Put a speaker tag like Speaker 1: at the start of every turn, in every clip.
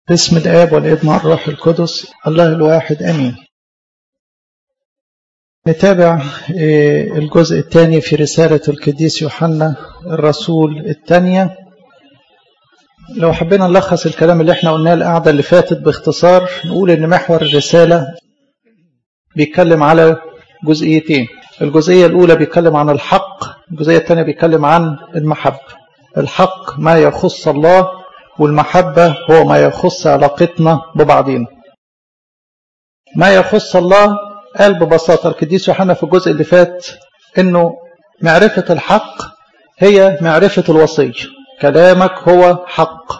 Speaker 1: باسم الآب والابن والروح القدس الله الواحد أمين نتابع الجزء الثاني في رسالة القديس يوحنا الرسول الثانية لو حبينا نلخص الكلام اللي احنا قلناه القعدة اللي فاتت باختصار نقول ان محور الرسالة بيتكلم على جزئيتين الجزئية الأولى بيتكلم عن الحق الجزئية الثانية بيتكلم عن المحبة الحق ما يخص الله والمحبة هو ما يخص علاقتنا ببعضنا ما يخص الله قال ببساطة القديس يوحنا في الجزء اللي فات انه معرفة الحق هي معرفة الوصية كلامك هو حق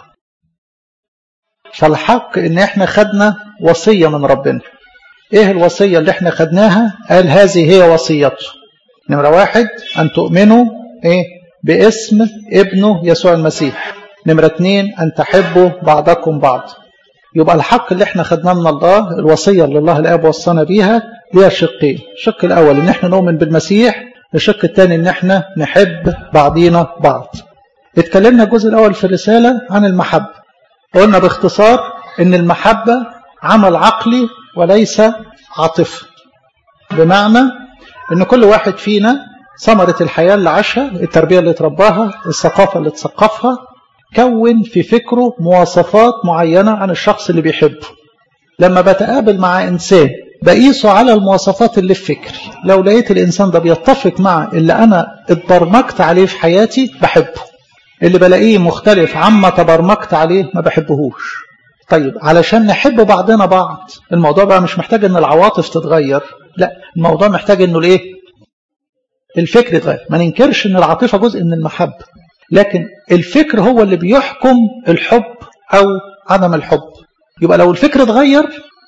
Speaker 1: فالحق ان احنا خدنا وصية من ربنا ايه الوصية اللي احنا خدناها قال هذه هي وصيته نمرة واحد ان تؤمنوا ايه باسم ابنه يسوع المسيح نمرة اتنين ان تحبوا بعضكم بعض يبقى الحق اللي احنا خدناه من الله الوصية اللي الله الاب وصانا بيها ليها شقين الشق الاول ان احنا نؤمن بالمسيح الشق الثاني ان احنا نحب بعضينا بعض اتكلمنا الجزء الاول في الرسالة عن المحبة قلنا باختصار ان المحبة عمل عقلي وليس عاطفة بمعنى ان كل واحد فينا ثمرة الحياة اللي عاشها التربية اللي ترباها الثقافة اللي تثقفها كون في فكره مواصفات معينة عن الشخص اللي بيحبه لما بتقابل مع إنسان بقيسه على المواصفات اللي في فكري لو لقيت الإنسان ده بيتفق مع اللي أنا اتبرمجت عليه في حياتي بحبه اللي بلاقيه مختلف عما تبرمجت عليه ما بحبهوش طيب علشان نحب بعضنا بعض الموضوع بقى مش محتاج ان العواطف تتغير لا الموضوع محتاج انه الايه الفكر يتغير ما ننكرش ان العاطفه جزء من المحبه لكن الفكر هو اللي بيحكم الحب او عدم الحب يبقى لو الفكر اتغير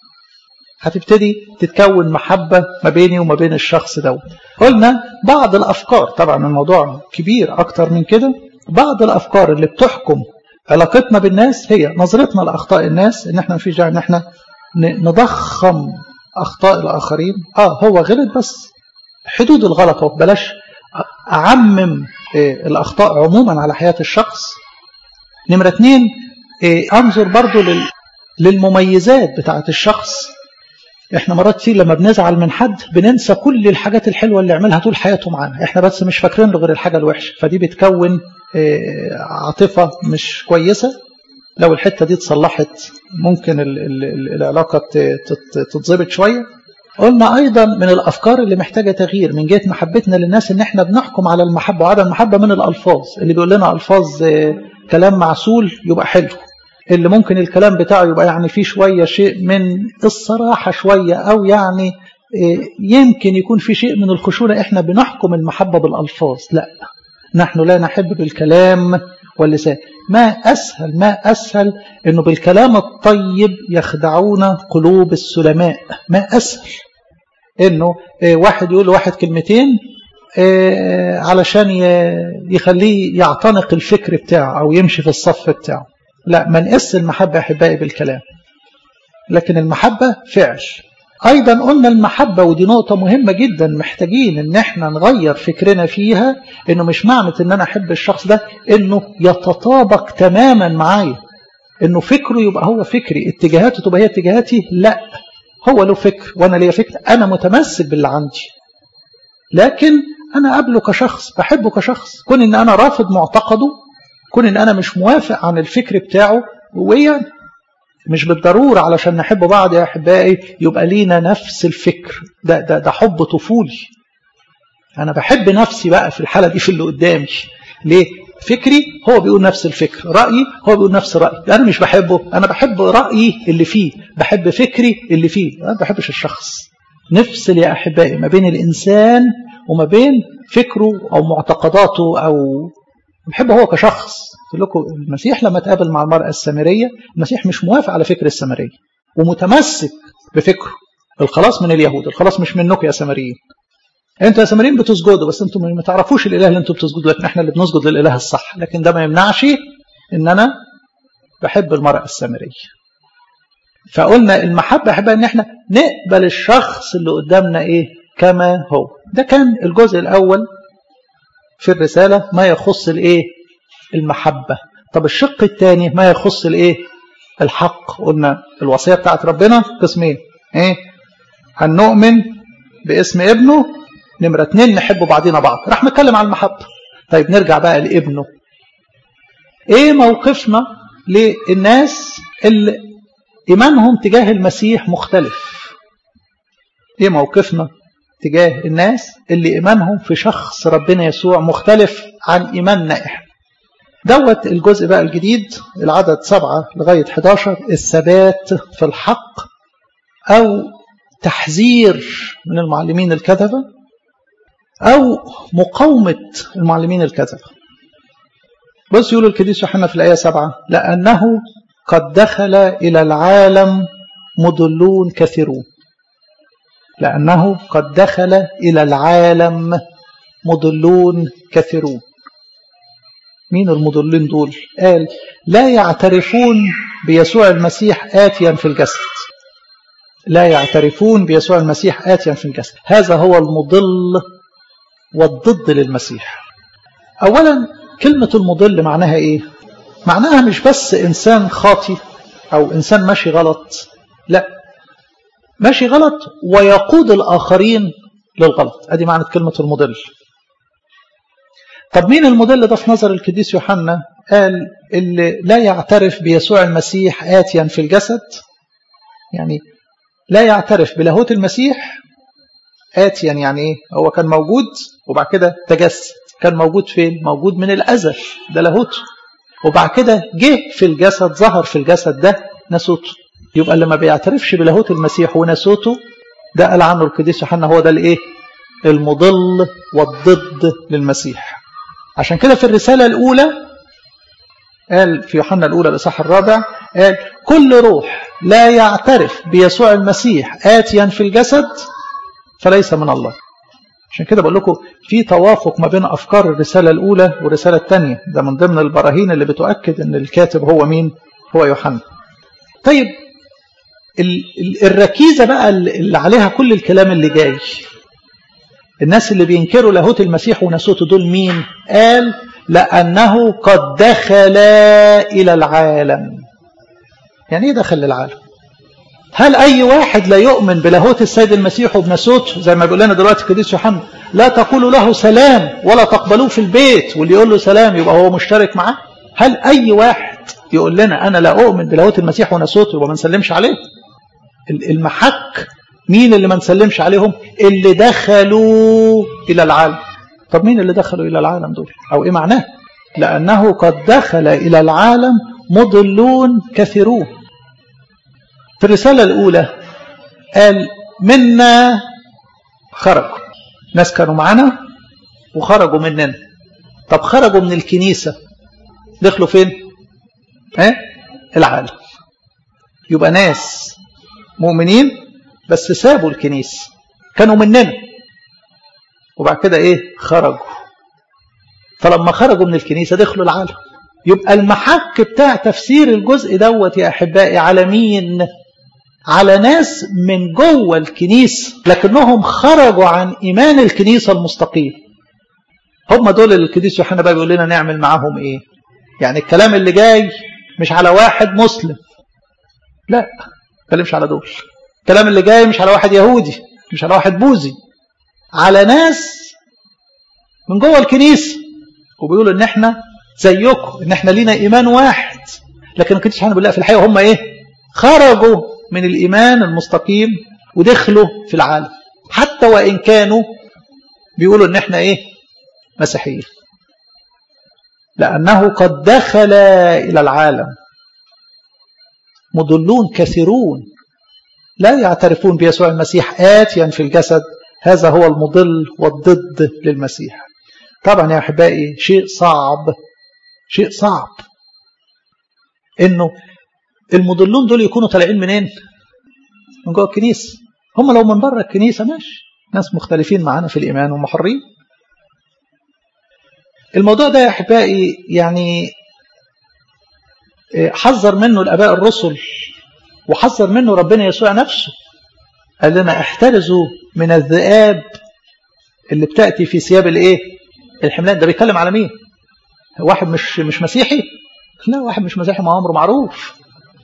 Speaker 1: هتبتدي تتكون محبه ما بيني وما بين الشخص دوت قلنا بعض الافكار طبعا الموضوع كبير اكتر من كده بعض الافكار اللي بتحكم علاقتنا بالناس هي نظرتنا لاخطاء الناس ان احنا مفيش داعي ان احنا نضخم اخطاء الاخرين اه هو غلط بس حدود الغلط هو بلاش اعمم إيه الاخطاء عموما على حياه الشخص نمره اتنين إيه انظر برضو لل للمميزات بتاعه الشخص احنا مرات كتير لما بنزعل من حد بننسى كل الحاجات الحلوه اللي عملها طول حياته معانا احنا بس مش فاكرين له غير الحاجه الوحشه فدي بتكون عاطفة مش كويسة لو الحتة دي اتصلحت ممكن ال ال العلاقة تتظبط شوية قلنا أيضا من الأفكار اللي محتاجة تغيير من جهة محبتنا للناس إن إحنا بنحكم على المحبة وعدم المحبة من الألفاظ اللي بيقول لنا ألفاظ كلام معسول يبقى حلو اللي ممكن الكلام بتاعه يبقى يعني فيه شوية شيء من الصراحة شوية أو يعني يمكن يكون في شيء من الخشونة إحنا بنحكم المحبة بالألفاظ لا نحن لا نحب بالكلام واللسان ما أسهل ما أسهل أنه بالكلام الطيب يخدعون قلوب السلماء ما أسهل أنه واحد يقول واحد كلمتين علشان يخليه يعتنق الفكر بتاعه أو يمشي في الصف بتاعه لا ما نقس المحبة أحبائي بالكلام لكن المحبة فعل أيضا قلنا المحبة ودي نقطة مهمة جدا محتاجين إن احنا نغير فكرنا فيها إنه مش معنى إن أنا أحب الشخص ده إنه يتطابق تماما معايا إنه فكره يبقى هو فكري اتجاهاته تبقى هي اتجاهاتي لا هو له فكر وأنا ليا فكر أنا متمسك باللي عندي لكن أنا قابله كشخص بحبه كشخص كون إن أنا رافض معتقده كون إن أنا مش موافق عن الفكر بتاعه ويعني مش بالضرورة علشان نحب بعض يا أحبائي يبقى لينا نفس الفكر ده, ده, ده حب طفولي أنا بحب نفسي بقى في الحالة دي في اللي قدامي ليه؟ فكري هو بيقول نفس الفكر رأيي هو بيقول نفس رأيي أنا مش بحبه أنا بحب رأيي اللي فيه بحب فكري اللي فيه أنا ما بحبش الشخص نفصل يا أحبائي ما بين الإنسان وما بين فكره أو معتقداته أو بحبه هو كشخص قلت لكم المسيح لما تقابل مع المرأة السامرية المسيح مش موافق على فكر السامرية ومتمسك بفكره الخلاص من اليهود الخلاص مش منكم يا سامريين انتوا يا سامريين بتسجدوا بس انتوا ما تعرفوش الاله اللي انتوا بتسجدوا لكن احنا اللي بنسجد للاله الصح لكن ده ما يمنعش ان انا بحب المرأة السامرية فقلنا المحبة احبها ان احنا نقبل الشخص اللي قدامنا ايه كما هو ده كان الجزء الاول في الرسالة ما يخص الايه المحبة طب الشق الثاني ما يخص الايه الحق قلنا الوصية بتاعت ربنا قسمين ايه أن نؤمن باسم ابنه نمرة اتنين نحب بعضنا بعض راح نتكلم عن المحبة طيب نرجع بقى لابنه ايه موقفنا للناس اللي ايمانهم تجاه المسيح مختلف ايه موقفنا تجاه الناس اللي ايمانهم في شخص ربنا يسوع مختلف عن ايماننا احنا دوت الجزء بقى الجديد العدد سبعة لغاية 11 الثبات في الحق أو تحذير من المعلمين الكذبة أو مقاومة المعلمين الكذبة بص يقول الكديس يوحنا في الآية سبعة لأنه قد دخل إلى العالم مضلون كثيرون لأنه قد دخل إلى العالم مضلون كثيرون مين المضلين دول قال لا يعترفون بيسوع المسيح آتيا في الجسد لا يعترفون بيسوع المسيح آتيا في الجسد هذا هو المضل والضد للمسيح أولا كلمة المضل معناها إيه معناها مش بس إنسان خاطي أو إنسان ماشي غلط لا ماشي غلط ويقود الآخرين للغلط أدي معنى كلمة المضل طب مين المضل ده في نظر القديس يوحنا قال اللي لا يعترف بيسوع المسيح آتيا في الجسد يعني لا يعترف بلاهوت المسيح آتيا يعني إيه هو كان موجود وبعد كده تجسد كان موجود فين موجود من الأزل ده لاهوته وبعد كده جه في الجسد ظهر في الجسد ده ناسوته يبقى اللي ما بيعترفش بلاهوت المسيح وناسوته ده قال عنه القديس يوحنا هو ده الايه المضل والضد للمسيح عشان كده في الرسالة الأولى قال في يوحنا الأولى الإصحاح الرابع قال كل روح لا يعترف بيسوع المسيح آتيا في الجسد فليس من الله عشان كده بقول لكم في توافق ما بين أفكار الرسالة الأولى والرسالة الثانية ده من ضمن البراهين اللي بتؤكد أن الكاتب هو مين هو يوحنا طيب الركيزة بقى اللي عليها كل الكلام اللي جاي الناس اللي بينكروا لاهوت المسيح وناسوته دول مين قال لأنه قد دخل إلى العالم يعني ايه دخل للعالم هل أي واحد لا يؤمن بلاهوت السيد المسيح وبناسوته زي ما بيقول لنا دلوقتي القديس يوحنا لا تقولوا له سلام ولا تقبلوه في البيت واللي يقول له سلام يبقى هو مشترك معاه هل أي واحد يقول لنا أنا لا أؤمن بلاهوت المسيح وناسوته يبقى ما نسلمش عليه المحك مين اللي ما نسلمش عليهم اللي دخلوا إلى العالم طب مين اللي دخلوا إلى العالم دول أو إيه معناه لأنه قد دخل إلى العالم مضلون كثيرون في الرسالة الأولى قال منا خرجوا ناس كانوا معنا وخرجوا مننا طب خرجوا من الكنيسة دخلوا فين اه؟ العالم يبقى ناس مؤمنين بس سابوا الكنيسة كانوا مننا وبعد كده ايه خرجوا فلما خرجوا من الكنيسة دخلوا العالم يبقى المحك بتاع تفسير الجزء دوت يا أحبائي على مين على ناس من جوه الكنيسة لكنهم خرجوا عن إيمان الكنيسة المستقيم هم دول اللي القديس يوحنا بقى بيقول لنا نعمل معاهم إيه يعني الكلام اللي جاي مش على واحد مسلم لا كلمش على دول الكلام اللي جاي مش على واحد يهودي مش على واحد بوذي على ناس من جوه الكنيسة وبيقولوا ان احنا زيكم ان احنا لينا ايمان واحد لكن القديس يوحنا بيقول لا في الحقيقه هم ايه خرجوا من الايمان المستقيم ودخلوا في العالم حتى وان كانوا بيقولوا ان احنا ايه مسيحيين لانه قد دخل الى العالم مضلون كثيرون لا يعترفون بيسوع المسيح آتيا في الجسد هذا هو المضل والضد للمسيح طبعا يا أحبائي شيء صعب شيء صعب انه المضلون دول يكونوا طالعين منين من جوه الكنيسه هم لو من بره الكنيسه ماشي ناس مختلفين معانا في الايمان ومحرين الموضوع ده يا احبائي يعني حذر منه الاباء الرسل وحذر منه ربنا يسوع نفسه قال لنا احترزوا من الذئاب اللي بتاتي في ثياب الايه الحملان ده بيتكلم على مين واحد مش مش مسيحي لا واحد مش مسيحي ما امره معروف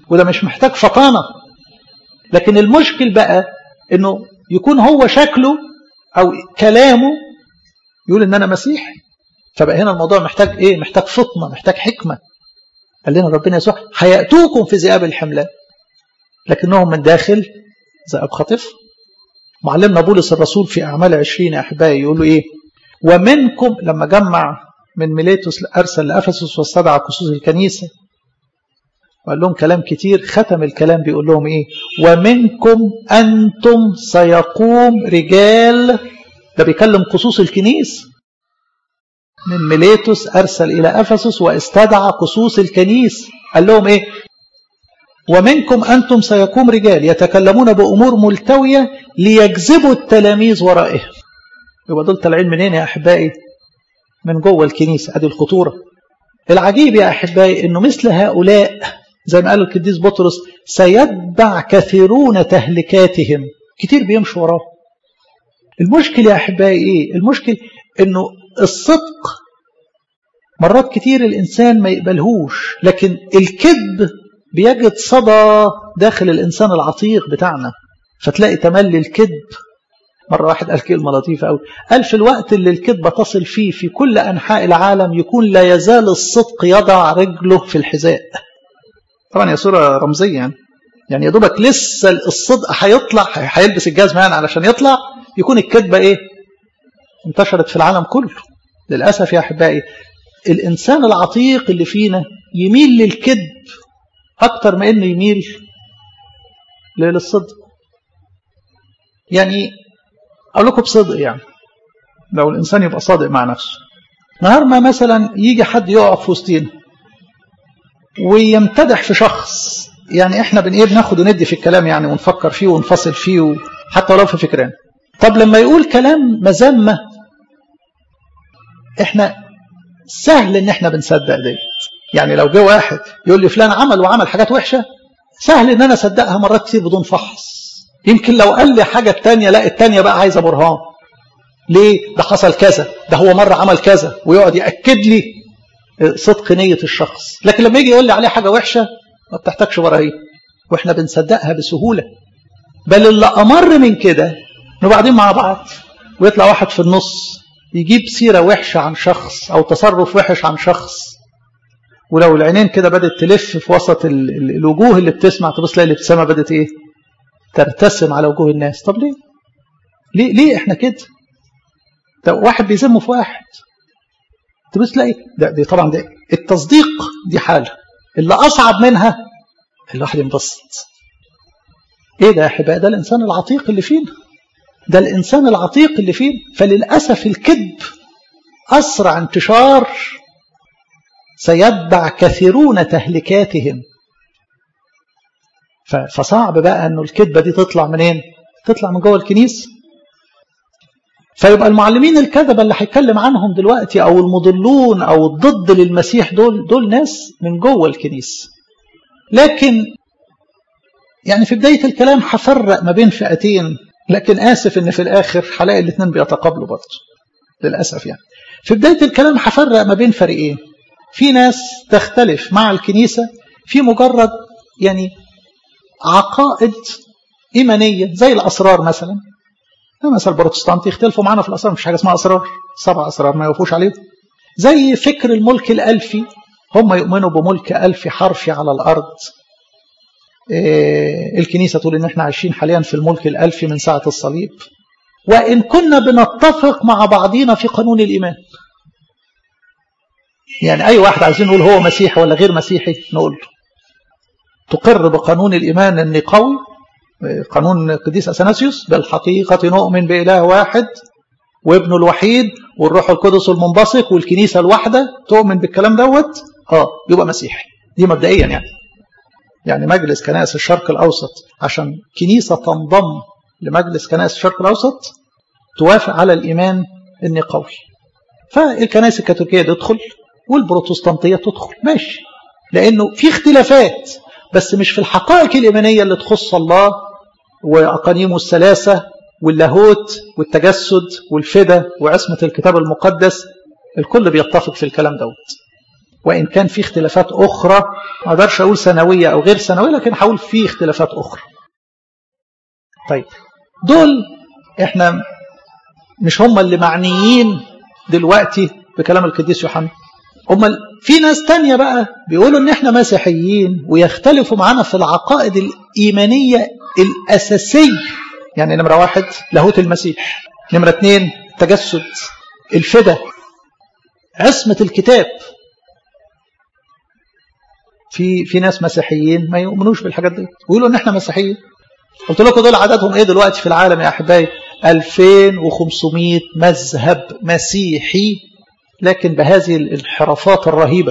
Speaker 1: وده مش محتاج فطانة لكن المشكل بقى انه يكون هو شكله او كلامه يقول ان انا مسيحي فبقى هنا الموضوع محتاج ايه محتاج فطنة محتاج حكمة قال لنا ربنا يسوع هيأتوكم في ذئاب الحملان لكنهم من داخل ذئاب خاطف معلمنا بولس الرسول في أعمال عشرين يا أحبائي يقول له إيه ومنكم لما جمع من ميليتوس أرسل لأفسس واستدعى كسوس الكنيسة وقال لهم كلام كتير ختم الكلام بيقول لهم إيه ومنكم أنتم سيقوم رجال ده بيكلم خصوص الكنيسة من ميليتوس أرسل إلى أفسس واستدعى خصوص الكنيسة قال لهم إيه ومنكم أنتم سيقوم رجال يتكلمون بأمور ملتوية ليجذبوا التلاميذ ورائهم يبقى دول طالعين منين يا أحبائي من جوه الكنيسة أدي الخطورة العجيب يا أحبائي أنه مثل هؤلاء زي ما قال القديس بطرس سيتبع كثيرون تهلكاتهم كتير بيمشوا وراه المشكل يا أحبائي إيه المشكل أنه الصدق مرات كتير الإنسان ما يقبلهوش لكن الكذب بيجد صدى داخل الإنسان العتيق بتاعنا فتلاقي تملي الكذب مرة واحد قال كلمة لطيفة أوي قال في الوقت اللي الكذبة تصل فيه في كل أنحاء العالم يكون لا يزال الصدق يضع رجله في الحذاء طبعا هي صورة رمزية يعني يعني يا دوبك لسه الصدق هيطلع هيلبس الجزمة يعني علشان يطلع يكون الكذبة إيه انتشرت في العالم كله للأسف يا أحبائي الإنسان العتيق اللي فينا يميل للكذب أكتر ما إنه يميل للصدق يعني أقول لكم بصدق يعني لو الإنسان يبقى صادق مع نفسه نهار ما مثلا يجي حد يقف في وسطينا ويمتدح في شخص يعني احنا بن ايه بناخد وندي في الكلام يعني ونفكر فيه ونفصل فيه حتى ولو في فكرنا طب لما يقول كلام مذمه احنا سهل ان احنا بنصدق ديت يعني لو جه واحد يقول لي فلان عمل وعمل حاجات وحشه سهل ان انا اصدقها مرات كتير بدون فحص يمكن لو قال لي حاجه التانية لا التانية بقى عايزه برهان ليه ده حصل كذا ده هو مره عمل كذا ويقعد ياكد لي صدق نيه الشخص لكن لما يجي يقول لي عليه حاجه وحشه ما بتحتاجش براهين واحنا بنصدقها بسهوله بل اللي امر من كده انه بعدين مع بعض ويطلع واحد في النص يجيب سيره وحشه عن شخص او تصرف وحش عن شخص ولو العينين كده بدات تلف في وسط ال ال الوجوه اللي بتسمع تبص تلاقي الابتسامه بدات ايه ترتسم على وجوه الناس طب ليه ليه ليه احنا كده ده واحد بيذم في واحد تبص تلاقي ده دي طبعا ده التصديق دي حاله اللي اصعب منها الواحد ينبسط ايه ده يا احبائي ده الانسان العتيق اللي فينا ده الانسان العتيق اللي فينا فللاسف الكذب اسرع انتشار سيتبع كثيرون تهلكاتهم فصعب بقى انه الكذبه دي تطلع منين تطلع من جوه الكنيسه فيبقى المعلمين الكذبه اللي هيتكلم عنهم دلوقتي او المضلون او الضد للمسيح دول دول ناس من جوه الكنيسه لكن يعني في بدايه الكلام هفرق ما بين فئتين لكن اسف ان في الاخر هلاقي الاثنين بيتقابلوا برضه للاسف يعني في بدايه الكلام هفرق ما بين فريقين في ناس تختلف مع الكنيسه في مجرد يعني عقائد ايمانيه زي الاسرار مثلا مثلا البروتستانت يختلفوا معانا في الاسرار مش حاجه اسمها اسرار سبع اسرار ما يوقفوش عليهم زي فكر الملك الالفي هم يؤمنوا بملك الفي حرفي على الارض إيه الكنيسه تقول ان احنا عايشين حاليا في الملك الالفي من ساعه الصليب وان كنا بنتفق مع بعضينا في قانون الايمان يعني اي واحد عايزين نقول هو مسيحي ولا غير مسيحي نقول له تقر بقانون الايمان النقوي قانون القديس اثناسيوس بالحقيقه نؤمن باله واحد وابنه الوحيد والروح القدس المنبثق والكنيسه الواحده تؤمن بالكلام دوت اه يبقى مسيحي دي مبدئيا يعني يعني مجلس كنائس الشرق الاوسط عشان كنيسه تنضم لمجلس كنائس الشرق الاوسط توافق على الايمان النقوي فالكنائس الكاثوليكيه تدخل والبروتستانتيه تدخل ماشي لانه في اختلافات بس مش في الحقائق الايمانيه اللي تخص الله واقانيمه الثلاثه واللاهوت والتجسد والفدا وعصمه الكتاب المقدس الكل بيتفق في الكلام دوت وإن كان في اختلافات أخرى ما أقدرش أقول سنوية أو غير سنوية لكن هقول في اختلافات أخرى طيب دول إحنا مش هم اللي معنيين دلوقتي بكلام القديس يوحنا هم في ناس تانية بقى بيقولوا ان احنا مسيحيين ويختلفوا معانا في العقائد الإيمانية الأساسية يعني نمرة واحد لاهوت المسيح نمرة اثنين تجسد الفدا عصمة الكتاب في في ناس مسيحيين ما يؤمنوش بالحاجات دي ويقولوا ان احنا مسيحيين قلت لكم دول عددهم ايه دلوقتي في العالم يا احبائي 2500 مذهب مسيحي لكن بهذه الانحرافات الرهيبة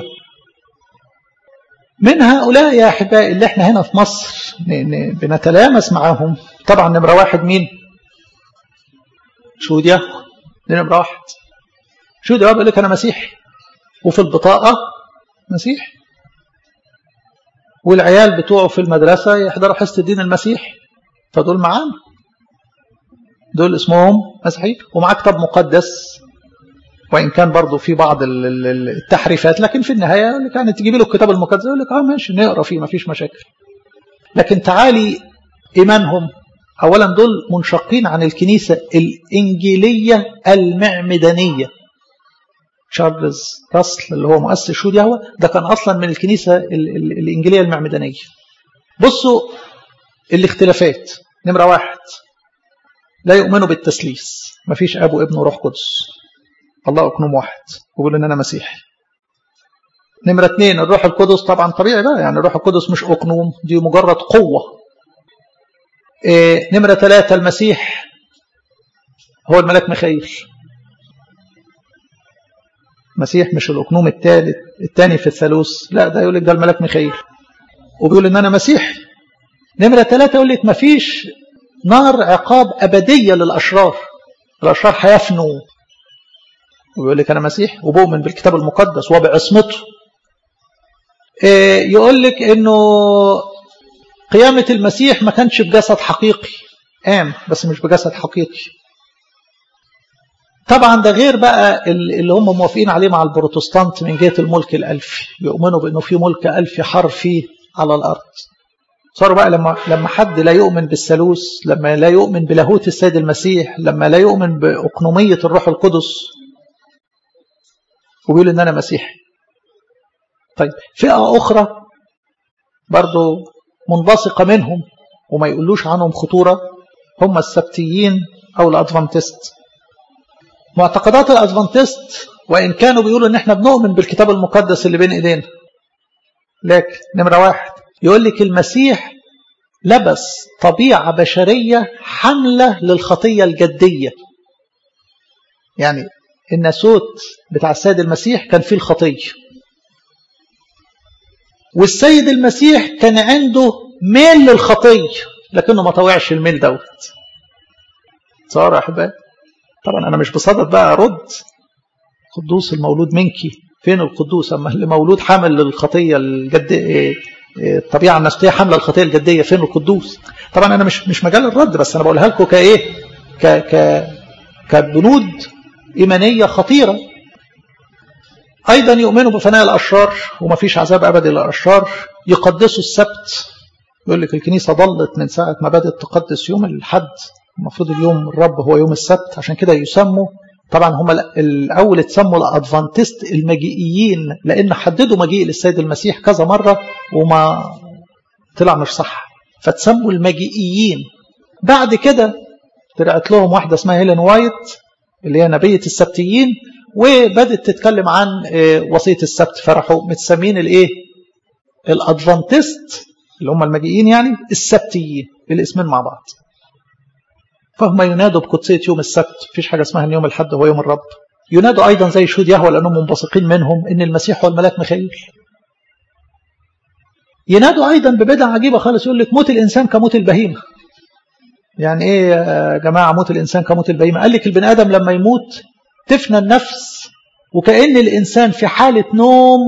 Speaker 1: من هؤلاء يا أحبائي اللي احنا هنا في مصر بنتلامس معهم طبعا نمرة واحد مين شهود يهوه دي نمرة واحد شهود يهوه بيقول لك أنا مسيحي وفي البطاقة مسيحي والعيال بتوعه في المدرسة يحضروا حصة الدين المسيحي فدول معانا دول اسمهم مسيحي ومعاه كتاب مقدس وإن كان برضه في بعض التحريفات لكن في النهاية كانت تجيب له الكتاب المقدس يقول لك اه ماشي نقرا فيه ما فيش مشاكل لكن تعالي إيمانهم أولا دول منشقين عن الكنيسة الإنجيلية المعمدانية تشارلز راسل اللي هو مؤسس شهود يهوه ده كان أصلا من الكنيسة الإنجيلية المعمدانية بصوا الاختلافات نمرة واحد لا يؤمنوا بالتثليث ما فيش أب وابن وروح قدس الله أكنوم واحد ويقول إن أنا مسيحي نمرة اثنين الروح القدس طبعا طبيعي بقى يعني الروح القدس مش أقنوم دي مجرد قوة إيه نمرة ثلاثة المسيح هو الملاك ميخائيل مسيح مش الأقنوم الثالث الثاني في الثالوث لا ده يقول لك ده الملاك ميخائيل وبيقول إن أنا مسيحي نمرة ثلاثة يقول لك مفيش نار عقاب أبدية للأشرار الأشرار هيفنوا ويقول لك أنا مسيح وبؤمن بالكتاب المقدس وبعصمته إيه يقول لك إنه قيامة المسيح ما كانش بجسد حقيقي قام بس مش بجسد حقيقي طبعا ده غير بقى اللي هم موافقين عليه مع البروتستانت من جهة الملك الألفي يؤمنوا بأنه في ملك ألفي حرفي على الأرض صاروا بقى لما لما حد لا يؤمن بالثالوث لما لا يؤمن بلاهوت السيد المسيح لما لا يؤمن بأقنومية الروح القدس ويقول ان انا مسيحي طيب فئة اخرى برضو منبثقة منهم وما يقولوش عنهم خطورة هم السبتيين او الادفانتست معتقدات الادفانتست وان كانوا بيقولوا ان احنا بنؤمن بالكتاب المقدس اللي بين ايدينا لكن نمرة واحد يقول لك المسيح لبس طبيعة بشرية حملة للخطية الجدية يعني الناسوت بتاع السيد المسيح كان فيه الخطية والسيد المسيح كان عنده ميل للخطية لكنه ما طوعش الميل دوت صار يا احبائي طبعا انا مش بصدد بقى ارد قدوس المولود منكي فين القدوس اما اللي مولود حامل للخطيه الجد الطبيعه النفسيه حامله الخطيه الجديه فين القدوس طبعا انا مش مش مجال الرد بس انا بقولها لكم كايه ك ك كبنود إيمانية خطيرة أيضا يؤمنوا بفناء الأشرار وما فيش عذاب أبدي للأشرار يقدسوا السبت يقول لك الكنيسة ضلت من ساعة ما بدأت تقدس يوم الحد المفروض اليوم الرب هو يوم السبت عشان كده يسموا طبعا هم الأول اتسموا الأدفانتست المجيئيين لأن حددوا مجيء للسيد المسيح كذا مرة وما طلع مش صح فتسموا المجيئيين بعد كده طلعت لهم واحدة اسمها هيلين وايت اللي هي نبية السبتيين وبدت تتكلم عن وصية السبت فراحوا متسمين الايه الادفانتست اللي هم المجيئين يعني السبتيين الاسمين مع بعض فهم ينادوا بقدسية يوم السبت مفيش حاجة اسمها ان يوم الحد هو يوم الرب ينادوا ايضا زي شهود يهوى لانهم منبثقين منهم ان المسيح هو الملاك ميخائيل ينادوا ايضا ببدع عجيبة خالص يقول لك موت الانسان كموت البهيمة يعني ايه يا جماعة موت الإنسان كموت البهيمة قال لك البني آدم لما يموت تفنى النفس وكأن الإنسان في حالة نوم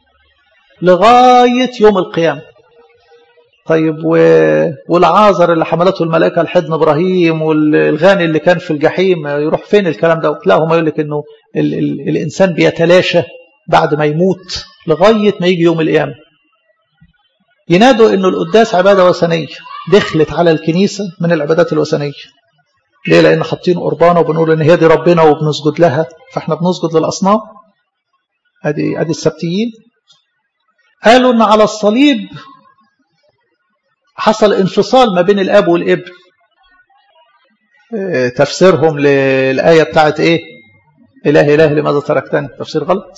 Speaker 1: لغاية يوم القيامة طيب و... والعازر اللي حملته الملائكة الحضن إبراهيم والغاني اللي كان في الجحيم يروح فين الكلام ده لا هم يقول لك إنه ال... ال... الإنسان بيتلاشى بعد ما يموت لغاية ما يجي يوم القيامة ينادوا انه القداس عبادة وثنية دخلت على الكنيسة من العبادات الوثنية ليه لان حاطين قربانه وبنقول ان هي دي ربنا وبنسجد لها فاحنا بنسجد للاصنام ادي ادي السبتيين قالوا ان على الصليب حصل انفصال ما بين الاب والابن تفسيرهم للايه بتاعت ايه اله اله لماذا تركتني تفسير غلط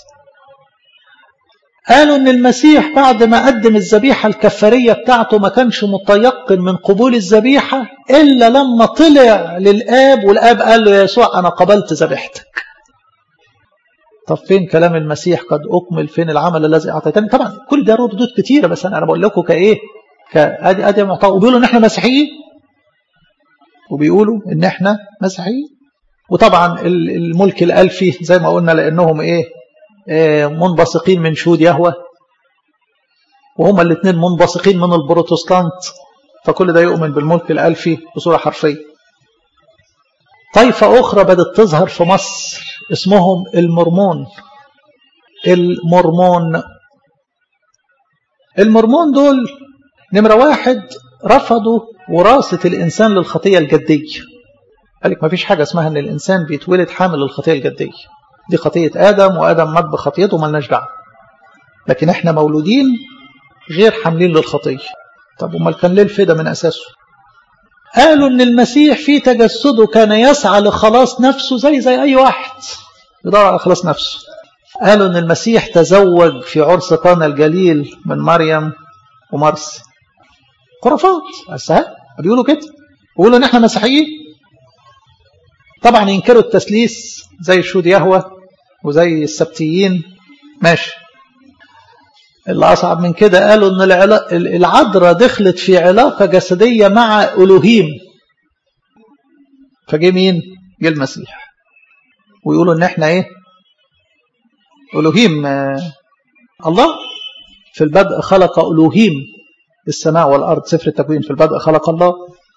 Speaker 1: قالوا ان المسيح بعد ما قدم الذبيحة الكفارية بتاعته ما كانش متيقن من قبول الذبيحة الا لما طلع للاب والاب قال له يا يسوع انا قبلت ذبيحتك طب فين كلام المسيح قد اكمل فين العمل الذي اعطيتني طبعا كل ده ردود كتيرة بس انا بقول لكم كايه كادي ادي معطى وبيقولوا ان احنا مسيحيين وبيقولوا ان احنا مسيحيين وطبعا الملك الالفي زي ما قلنا لانهم ايه منبثقين من شهود يهوه وهما الاثنين منبثقين من البروتستانت فكل ده يؤمن بالملك الألفي بصورة حرفية طائفة أخرى بدأت تظهر في مصر اسمهم المرمون المرمون المرمون دول نمرة واحد رفضوا وراثة الإنسان للخطية الجدية قال لك ما فيش حاجة اسمها أن الإنسان بيتولد حامل للخطية الجدية دي خطية آدم وآدم مات بخطيته ملناش دعوه لكن احنا مولودين غير حاملين للخطية طب امال كان ليه الفدا من أساسه قالوا ان المسيح في تجسده كان يسعى لخلاص نفسه زي زي أي واحد يدور على خلاص نفسه قالوا ان المسيح تزوج في عرس قانا الجليل من مريم ومرسي خرافات بس بيقولوا كده بيقولوا ان احنا مسيحيين طبعا ينكروا التسليس زي شهود يهوه وزي السبتيين ماشي اللي أصعب من كده قالوا أن العذراء دخلت في علاقة جسدية مع ألوهيم فجي مين؟ جه المسيح ويقولوا أن احنا إيه؟ ألوهيم الله في البدء خلق ألوهيم السماء والأرض سفر التكوين في البدء خلق الله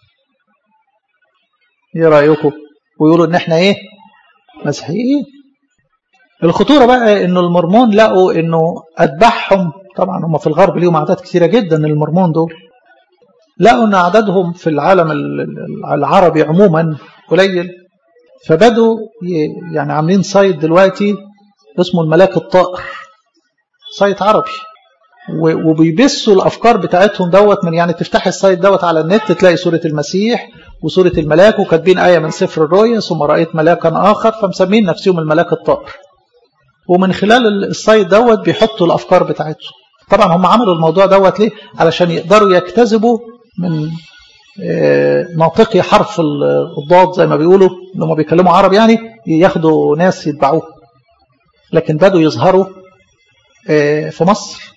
Speaker 1: ايه رأيكم ويقولوا ان احنا ايه مسيحيين الخطورة بقى انه المرمون لقوا انه اتباعهم طبعا هم في الغرب ليهم اعداد كثيرة جدا المرمون دول لقوا ان عددهم في العالم العربي عموما قليل فبدوا يعني عاملين سايت دلوقتي اسمه الملاك الطائر سايت عربي وبيبثوا الافكار بتاعتهم دوت من يعني تفتح السايت دوت على النت تلاقي سوره المسيح وسوره الملاك وكاتبين ايه من سفر الرؤيا ثم رايت ملاكا اخر فمسمين نفسهم الملاك الطائر ومن خلال السايت دوت بيحطوا الافكار بتاعتهم طبعا هم عملوا الموضوع دوت ليه علشان يقدروا يجتذبوا من ناطقي حرف الضاد زي ما بيقولوا اللي هم بيتكلموا عربي يعني ياخدوا ناس يتبعوه لكن بدوا يظهروا في مصر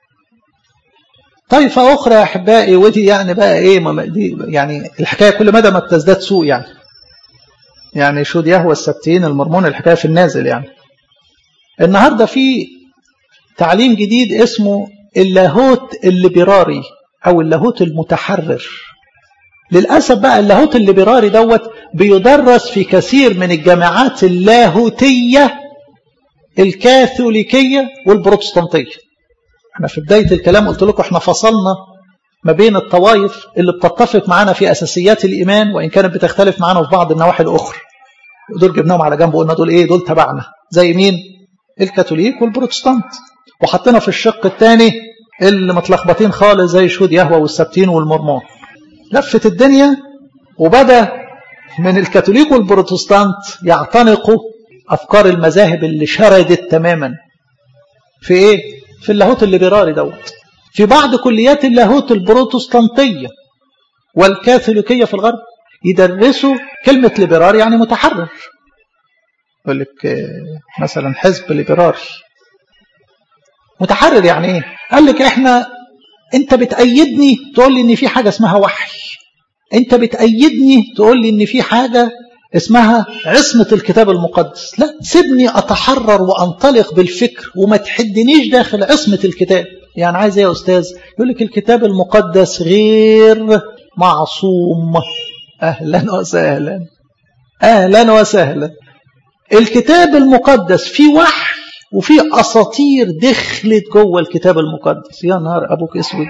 Speaker 1: طائفة أخرى يا أحبائي ودي يعني بقى إيه دي يعني الحكاية كل مدى ما بتزداد سوء يعني يعني شود يهوى السبتين المرمون الحكاية في النازل يعني النهاردة في تعليم جديد اسمه اللاهوت الليبراري أو اللاهوت المتحرر للأسف بقى اللاهوت الليبراري دوت بيدرس في كثير من الجامعات اللاهوتية الكاثوليكية والبروتستانتية احنا في بداية الكلام قلت لكم احنا فصلنا ما بين الطوائف اللي بتتفق معانا في أساسيات الإيمان وإن كانت بتختلف معانا في بعض النواحي الأخرى دول جبناهم على جنب وقلنا دول إيه دول تبعنا زي مين الكاثوليك والبروتستانت وحطينا في الشق الثاني اللي متلخبطين خالص زي شهود يهوى والسبتين والمرمون لفت الدنيا وبدأ من الكاثوليك والبروتستانت يعتنقوا أفكار المذاهب اللي شردت تماما في إيه؟ في اللاهوت الليبرالي دوت في بعض كليات اللاهوت البروتستانتية والكاثوليكية في الغرب يدرسوا كلمة ليبرالي يعني متحرر يقول لك مثلا حزب ليبرالي متحرر يعني ايه قال لك احنا انت بتأيدني تقول لي ان في حاجة اسمها وحي انت بتأيدني تقول لي ان في حاجة اسمها عصمة الكتاب المقدس لا سيبني أتحرر وأنطلق بالفكر وما تحدنيش داخل عصمة الكتاب يعني عايز ايه يا أستاذ يقول لك الكتاب المقدس غير معصوم أهلا وسهلا أهلا وسهلا الكتاب المقدس فيه وحي وفي اساطير دخلت جوه الكتاب المقدس يا نهار ابوك اسود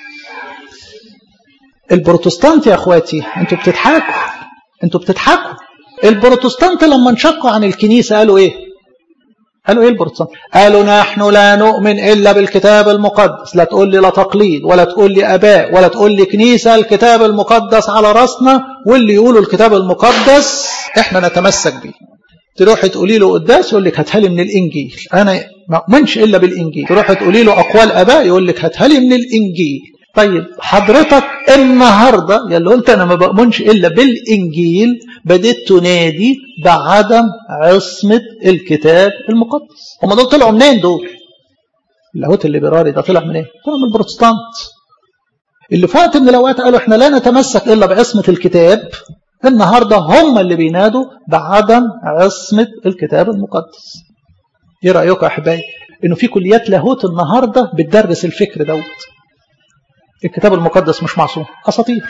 Speaker 1: البروتستانت يا اخواتي انتوا بتضحكوا انتوا بتضحكوا البروتستانت لما انشقوا عن الكنيسه قالوا ايه قالوا ايه البروتستانت قالوا نحن لا نؤمن الا بالكتاب المقدس لا تقول لي لا تقليد ولا تقول لي اباء ولا تقول لي كنيسه الكتاب المقدس على راسنا واللي يقولوا الكتاب المقدس احنا نتمسك بيه تروحي تقولي له قداس يقول لك هاتها لي من الانجيل انا ما اؤمنش الا بالانجيل تروحي تقولي له اقوال اباء يقول لك هاتها لي من الانجيل طيب حضرتك النهارده يا اللي قلت انا ما بؤمنش الا بالانجيل بديت تنادي بعدم عصمه الكتاب المقدس هم دول طلعوا منين دول اللاهوت الليبرالي ده طلع منين طلع من البروتستانت اللي في وقت من الاوقات قالوا احنا لا نتمسك الا بعصمه الكتاب النهارده هم اللي بينادوا بعدم عصمه الكتاب المقدس ايه رايكم يا احبائي انه في كليات لاهوت النهارده بتدرس الفكر دوت الكتاب المقدس مش معصوم اساطير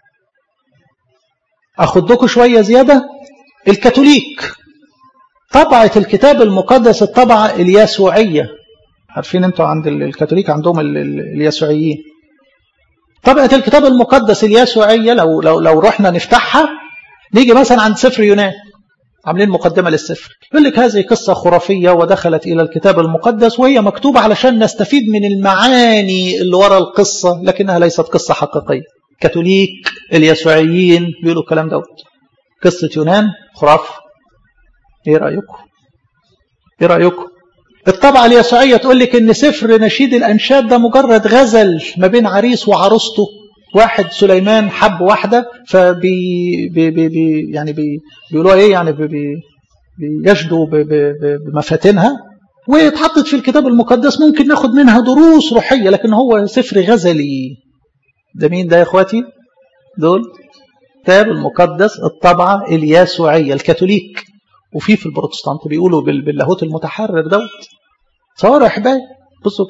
Speaker 1: اخدكم شويه زياده الكاثوليك طبعه الكتاب المقدس الطبعه اليسوعيه عارفين انتوا عند الكاثوليك عندهم اليسوعيين طبعه الكتاب المقدس اليسوعيه لو لو لو رحنا نفتحها نيجي مثلا عند سفر يونان عاملين مقدمة للسفر يقول لك هذه قصة خرافية ودخلت إلى الكتاب المقدس وهي مكتوبة علشان نستفيد من المعاني اللي وراء القصة لكنها ليست قصة حقيقية كاثوليك اليسوعيين بيقولوا الكلام دوت قصة يونان خرافة ايه رأيكم ايه رأيكم الطبعة اليسوعية تقول لك ان سفر نشيد الأنشاد ده مجرد غزل ما بين عريس وعروسته واحد سليمان حب واحدة فبي بي بي بي يعني بي بيقولوا ايه يعني بي بي بيجدوا بمفاتنها واتحطت في الكتاب المقدس ممكن ناخد منها دروس روحية لكن هو سفر غزلي ده مين ده يا اخواتي دول الكتاب المقدس الطبعة اليسوعية الكاثوليك وفي في البروتستانت بيقولوا باللاهوت المتحرر دوت صور يا احبائي بصوا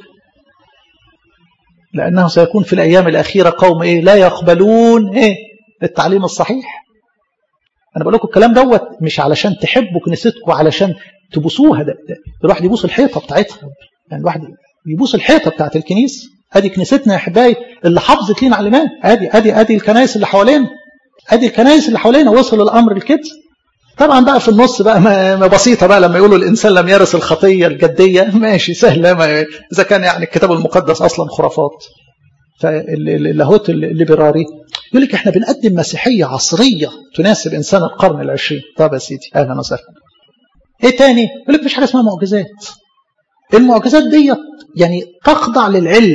Speaker 1: لأنه سيكون في الأيام الأخيرة قوم إيه لا يقبلون إيه التعليم الصحيح أنا بقول لكم الكلام دوت مش علشان تحبوا كنيستكم علشان تبوسوها ده, ده الواحد يبوس الحيطة بتاعتها يعني الواحد يبوس الحيطة بتاعت الكنيسة ادي كنيستنا يا احبائي اللي حافظت لينا علمات ادي ادي ادي الكنائس اللي حوالينا ادي الكنائس اللي حوالينا وصل الامر لكده طبعا بقى في النص بقى ما بسيطه بقى لما يقولوا الانسان لم يرث الخطيه الجديه ماشي سهله ما اذا كان يعني الكتاب المقدس اصلا خرافات فاللاهوت الليبراري يقول لك احنا بنقدم مسيحيه عصريه تناسب انسان القرن العشرين طب يا سيدي اهلا وسهلا ايه تاني يقول لك مفيش حاجه اسمها معجزات المعجزات ديت يعني تخضع للعلم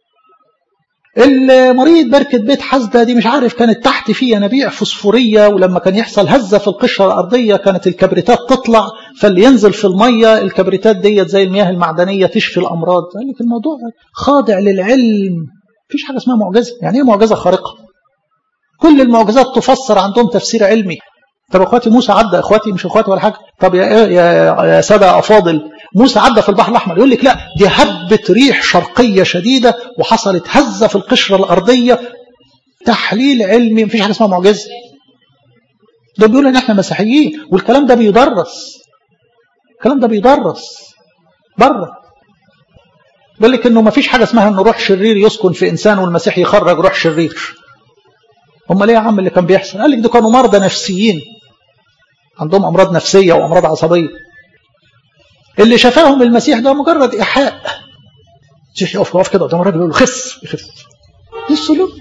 Speaker 1: المريض بركة بيت حسدة دي مش عارف كانت تحت فيه ينابيع فوسفورية ولما كان يحصل هزة في القشرة الأرضية كانت الكبريتات تطلع فاللي ينزل في المية الكبريتات ديت زي المياه المعدنية تشفي الأمراض قال لك الموضوع خاضع للعلم مفيش حاجة اسمها معجزة يعني ايه معجزة خارقة كل المعجزات تفسر عندهم تفسير علمي طب اخواتي موسى عدى اخواتي مش اخواتي ولا حاجه طب يا يا, يا ساده افاضل موسى عدى في البحر الاحمر يقول لك لا دي هبت ريح شرقيه شديده وحصلت هزه في القشره الارضيه تحليل علمي مفيش حاجه اسمها معجزه ده بيقول ان احنا مسيحيين والكلام ده بيدرس الكلام ده بيدرس بره بيقول لك انه مفيش حاجه اسمها ان روح شرير يسكن في انسان والمسيح يخرج روح شرير هم ليه يا عم اللي كان بيحصل قال لك ده كانوا مرضى نفسيين عندهم امراض نفسيه وامراض عصبيه اللي شفاهم المسيح ده مجرد ايحاء المسيح يقف يقف كده قدام الراجل يقول له خف يخف دي السلوك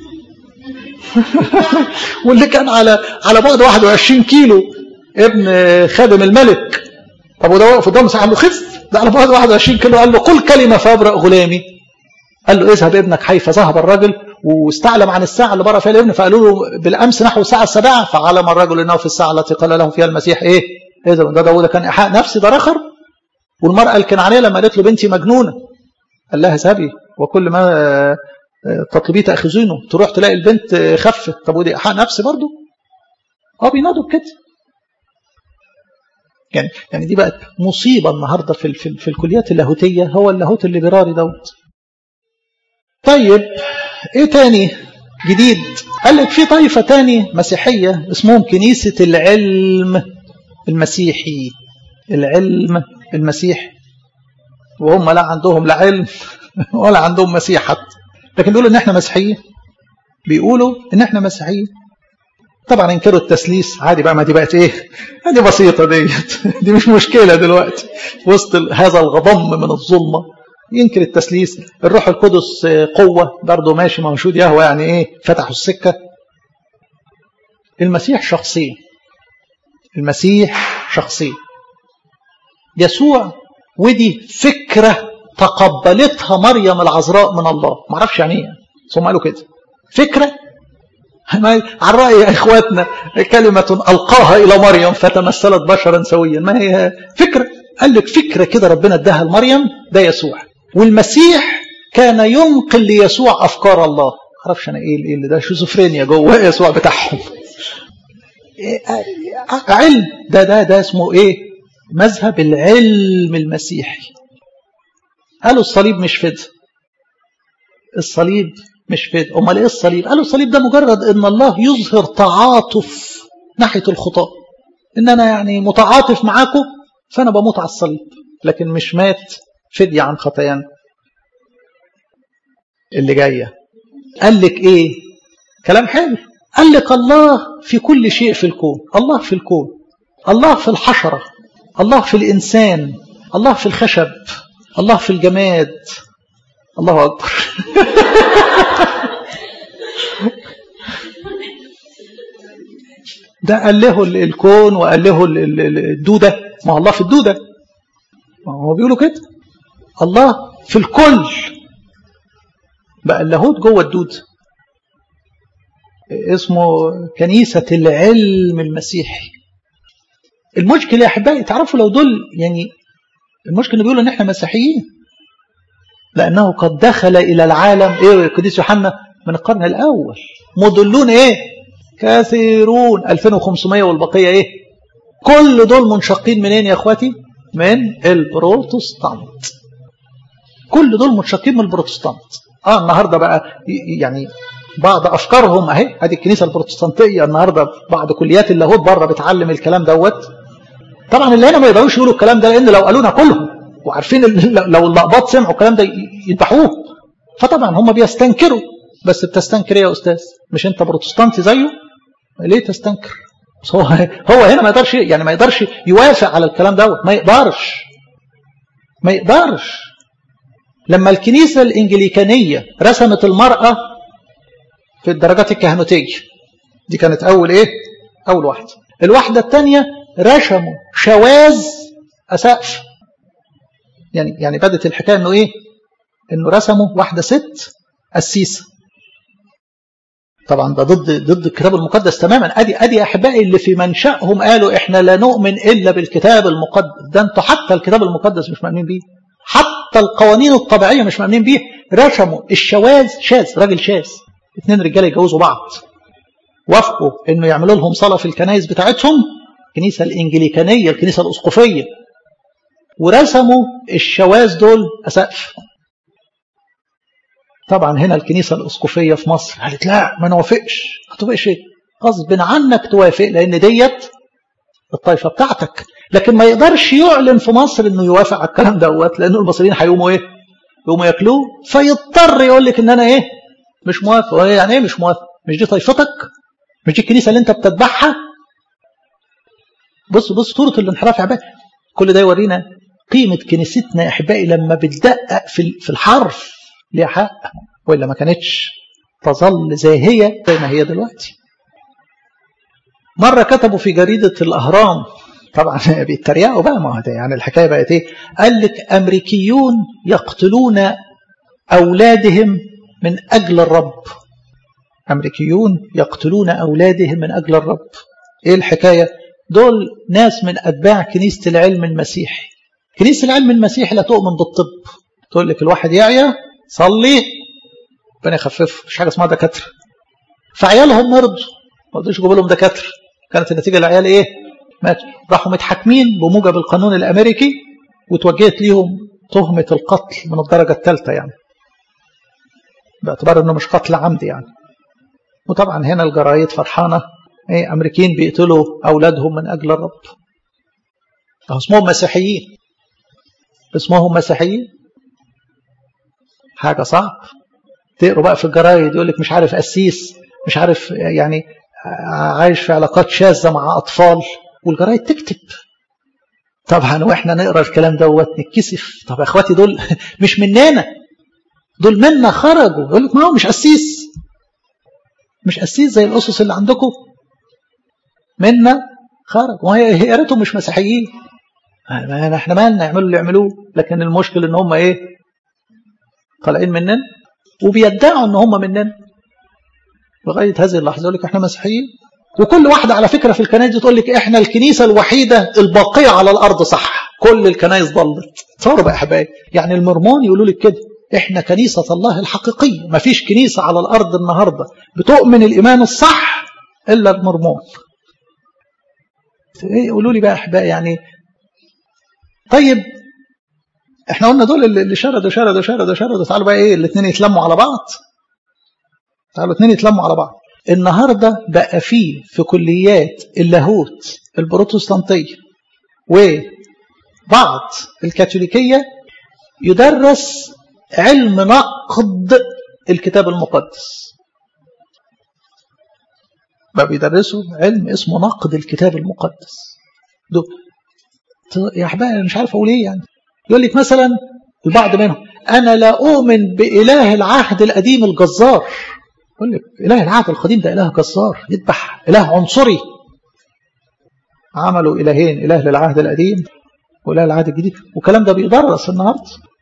Speaker 1: واللي كان على على بعد 21 كيلو ابن خادم الملك طب وده واقف قدام المسيح قال له خف ده على بعد 21 كيلو قال له قل كلمه فابرأ غلامي قال له اذهب ابنك حي فذهب الرجل واستعلم عن الساعة اللي برأ فيها الابن فقالوا له بالأمس نحو الساعة السابعة فعلم الرجل أنه في الساعة التي قال له فيها المسيح إيه إيه ده ده, ده كان إيحاء نفسي ده رخر والمرأة الكنعانية لما قالت له بنتي مجنونة قال لها اذهبي وكل ما تطلبيه تأخذينه تروح تلاقي البنت خفت طب ودي إيحاء نفسي برضه اه بينادوا بكده يعني يعني دي بقت مصيبة النهاردة في, في, في الكليات اللاهوتية هو اللاهوت الليبراري دوت طيب ايه تاني جديد قال لك في طائفة تاني مسيحية اسمهم كنيسة العلم المسيحي العلم المسيحي وهم لا عندهم لا علم ولا عندهم مسيح حتى لكن بيقولوا ان احنا مسيحيين بيقولوا ان احنا مسيحيين طبعا انكروا التسليس عادي بقى ما دي بقت ايه دي بسيطه ديت دي مش مشكله دلوقتي وسط هذا الغضم من الظلمه ينكر التسليس الروح القدس قوه برضه ماشي موجود يهوى يعني ايه فتحوا السكه المسيح شخصين المسيح شخصين يسوع ودي فكره تقبلتها مريم العذراء من الله ما اعرفش يعني ايه ثم قالوا كده فكره على الرأي يا إخواتنا كلمة ألقاها إلى مريم فتمثلت بشرا سويا ما هي فكرة قال لك فكرة كده ربنا اداها لمريم ده يسوع والمسيح كان ينقل ليسوع أفكار الله معرفش أنا إيه اللي ده شيزوفرينيا جوه يسوع بتاعهم علم ده ده ده اسمه إيه مذهب العلم المسيحي قالوا الصليب مش فدى الصليب مش فدى امال ايه الصليب قالوا الصليب ده مجرد ان الله يظهر تعاطف ناحيه الخطاه ان انا يعني متعاطف معاكم فانا بموت على الصليب لكن مش مات فدية عن خطايانا اللي جايه قال لك ايه كلام حلو قال لك الله في كل شيء في الكون الله في الكون الله في الحشره الله في الانسان الله في الخشب الله في الجماد الله اكبر ده قال له الكون وقال له الدودة ما الله في الدودة ما هو بيقولوا كده الله في الكل بقى اللاهوت جوه الدودة اسمه كنيسة العلم المسيحي المشكلة يا أحبائي تعرفوا لو دول يعني المشكلة بيقولوا إن إحنا مسيحيين لأنه قد دخل إلى العالم إيه القديس يوحنا من القرن الأول مضلون إيه كثيرون 2500 والبقية إيه كل دول منشقين منين يا أخواتي من البروتستانت كل دول منشقين من البروتستانت آه النهاردة بقى يعني بعض أفكارهم أهي هذه الكنيسة البروتستانتية النهاردة بعض كليات اللاهوت بره بتعلم الكلام دوت طبعا اللي هنا ما يقدروش يقولوا الكلام ده لأن لو قالونا كلهم وعارفين لو اللقباط سمعوا الكلام ده يذبحوه فطبعا هم بيستنكروا بس بتستنكر ايه يا استاذ مش انت بروتستانتي زيه ليه تستنكر بس هو هو هنا ما يقدرش يعني ما يقدرش يوافق على الكلام دوت ما يقدرش ما يقدرش لما الكنيسة الإنجليكانية رسمت المرأة في الدرجات الكهنوتية دي كانت أول إيه؟ أول واحدة الواحدة الثانية رسموا شواذ أسقف يعني يعني بدت الحكايه انه ايه؟ انه رسموا واحده ست قسيسه. طبعا ده ضد ضد الكتاب المقدس تماما ادي ادي يا احبائي اللي في منشاهم قالوا احنا لا نؤمن الا بالكتاب المقدس ده انتوا حتى الكتاب المقدس مش مؤمنين بيه حتى القوانين الطبيعيه مش مؤمنين بيه رسموا الشواذ شاذ راجل شاذ اثنين رجاله يتجوزوا بعض وافقوا انه يعملوا لهم صلاه في الكنائس بتاعتهم الكنيسه الانجليكانيه الكنيسه الاسقفيه ورسموا الشواذ دول أسقف طبعا هنا الكنيسة الأسقفية في مصر قالت لا ما نوافقش هتوافقش ايه غصب عنك توافق لأن ديت الطائفة بتاعتك لكن ما يقدرش يعلن في مصر انه يوافق على الكلام دوت لأنه المصريين هيقوموا ايه يقوموا ياكلوه فيضطر يقول لك ان انا ايه مش موافق يعني ايه مش موافق مش دي طائفتك مش دي الكنيسة اللي انت بتتبعها بص بص صورة الانحراف يا عباد كل ده يورينا قيمة كنيستنا يا أحبائي لما بتدقق في في الحرف ليها حق وإلا ما كانتش تظل زي هي زي ما هي دلوقتي مرة كتبوا في جريدة الأهرام طبعا بيتريقوا بقى ما ده يعني الحكاية بقت إيه قال لك أمريكيون يقتلون أولادهم من أجل الرب أمريكيون يقتلون أولادهم من أجل الرب إيه الحكاية دول ناس من أتباع كنيسة العلم المسيحي كنيسة العلم المسيحي لا تؤمن بالطب تقول لك الواحد يعيا صلي ربنا يخففه مش حاجة اسمها دكاترة فعيالهم مرضوا ما قدروش يجيبوا لهم دكاترة كانت النتيجة العيال ايه ماتوا راحوا متحاكمين بموجب القانون الأمريكي وتوجهت ليهم تهمة القتل من الدرجة الثالثة يعني باعتبار انه مش قتل عمد يعني وطبعا هنا الجرايد فرحانة ايه امريكيين بيقتلوا اولادهم من اجل الرب اسمهم مسيحيين اسمهم مسيحيين حاجة صعب تقروا بقى في الجرايد يقول لك مش عارف قسيس مش عارف يعني عايش في علاقات شاذة مع أطفال والجرايد تكتب طبعا واحنا نقرا الكلام دوت نتكسف طب يا اخواتي دول مش مننا دول منا خرجوا يقول لك ما هو مش قسيس مش قسيس زي الاسس اللي عندكم منا خرج وهي يا ريتهم مش مسيحيين احنا مالنا يعملوا اللي يعملوه لكن المشكل ان هم ايه طالعين مننا وبيدعوا ان هم مننا لغايه هذه اللحظه يقول لك احنا مسيحيين وكل واحده على فكره في الكنائس تقول لك احنا الكنيسه الوحيده الباقيه على الارض صح كل الكنائس ضلت تصوروا بقى يا حبايبي يعني المرمون يقولوا لك كده احنا كنيسه الله الحقيقيه ما فيش كنيسه على الارض النهارده بتؤمن الايمان الصح الا المرمون قولوا لي بقى احبائي يعني طيب احنا قلنا دول اللي شردوا شردوا شردوا شردوا تعالوا بقى ايه الاثنين يتلموا على بعض تعالوا الاثنين يتلموا على بعض النهارده بقى فيه في كليات اللاهوت البروتستانتيه وبعض الكاثوليكيه يدرس علم نقد الكتاب المقدس بقى بيدرسوا علم اسمه نقد الكتاب المقدس دول يا احبائي انا مش عارف اقول ايه يعني يقول لك مثلا البعض منهم انا لا اؤمن باله العهد القديم الجزار يقول لك اله العهد القديم ده اله جزار يذبح اله عنصري عملوا الهين اله للعهد القديم واله العهد الجديد والكلام ده بيدرس النهارده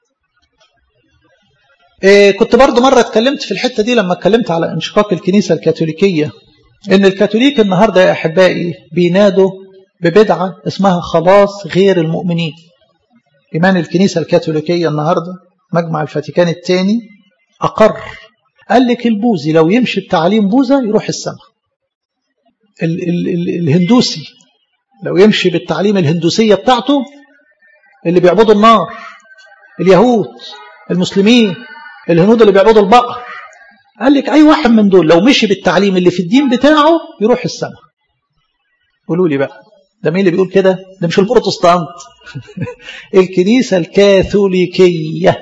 Speaker 1: إيه كنت برضو مرة اتكلمت في الحتة دي لما اتكلمت على انشقاق الكنيسة الكاثوليكية ان الكاثوليك النهاردة يا احبائي بينادوا ببدعة اسمها خلاص غير المؤمنين إيمان الكنيسة الكاثوليكية النهاردة مجمع الفاتيكان الثاني أقر قال لك البوذي لو يمشي بتعليم بوذا يروح السماء ال ال ال الهندوسي لو يمشي بالتعليم الهندوسية بتاعته اللي بيعبدوا النار اليهود المسلمين الهنود اللي بيعبدوا البقر قال لك أي واحد من دول لو مشي بالتعليم اللي في الدين بتاعه يروح السماء قولوا لي بقى ده مين اللي بيقول كده ده مش البروتستانت الكنيسة الكاثوليكية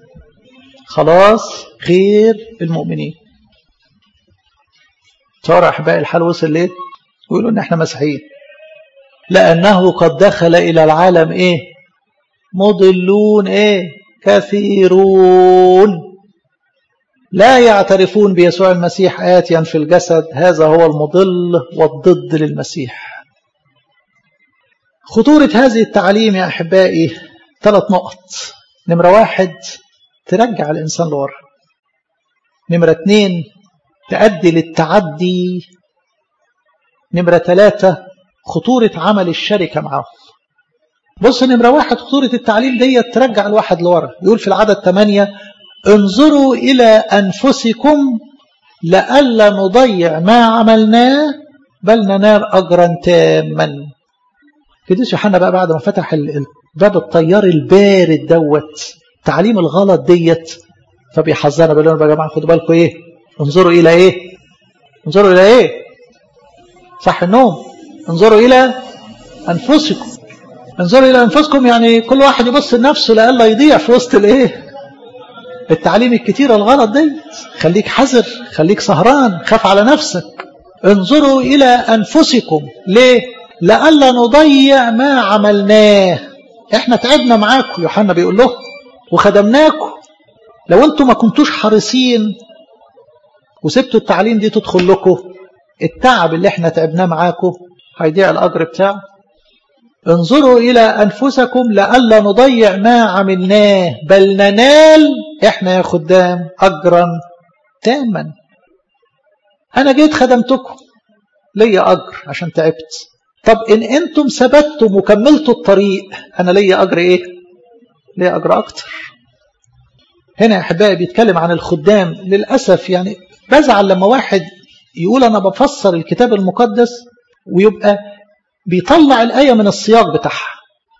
Speaker 1: خلاص غير المؤمنين صار أحباء الحال وصل ليه يقولوا ان احنا مسيحيين لأنه قد دخل إلى العالم ايه مضلون ايه كثيرون لا يعترفون بيسوع المسيح آتيا في الجسد هذا هو المضل والضد للمسيح خطورة هذه التعليم يا أحبائي ثلاث نقط نمرة واحد ترجع الإنسان لورا نمرة اثنين تؤدي للتعدي نمرة ثلاثة خطورة عمل الشركة معهم بص نمرة واحد خطورة التعليم دي ترجع الواحد لورا يقول في العدد ثمانية انظروا إلى أنفسكم لئلا نضيع ما عملناه بل ننال أجرا تاما قديس يوحنا بقى بعد ما فتح باب الطيار البارد دوت تعليم الغلط ديت فبيحذرنا بيقول لنا يا جماعه خدوا بالكم ايه انظروا الى ايه انظروا الى ايه صح النوم انظروا الى انفسكم انظروا الى انفسكم يعني كل واحد يبص لنفسه لئلا يضيع في وسط الايه التعليم الكتير الغلط دي خليك حذر خليك سهران خاف على نفسك انظروا الى انفسكم ليه لئلا نضيع ما عملناه احنا تعبنا معاكم يوحنا بيقول له وخدمناكم لو انتم ما كنتوش حريصين وسبتوا التعليم دي تدخل لكم التعب اللي احنا تعبناه معاكم هيضيع الاجر بتاعه انظروا الى انفسكم لئلا نضيع ما عملناه بل ننال احنا يا خدام اجرا تاما انا جيت خدمتكم ليا اجر عشان تعبت طب ان انتم ثبتتم وكملتوا الطريق انا ليا اجر ايه ليا اجر اكتر هنا يا احبائي بيتكلم عن الخدام للاسف يعني بزعل لما واحد يقول انا بفسر الكتاب المقدس ويبقى بيطلع الايه من السياق بتاعها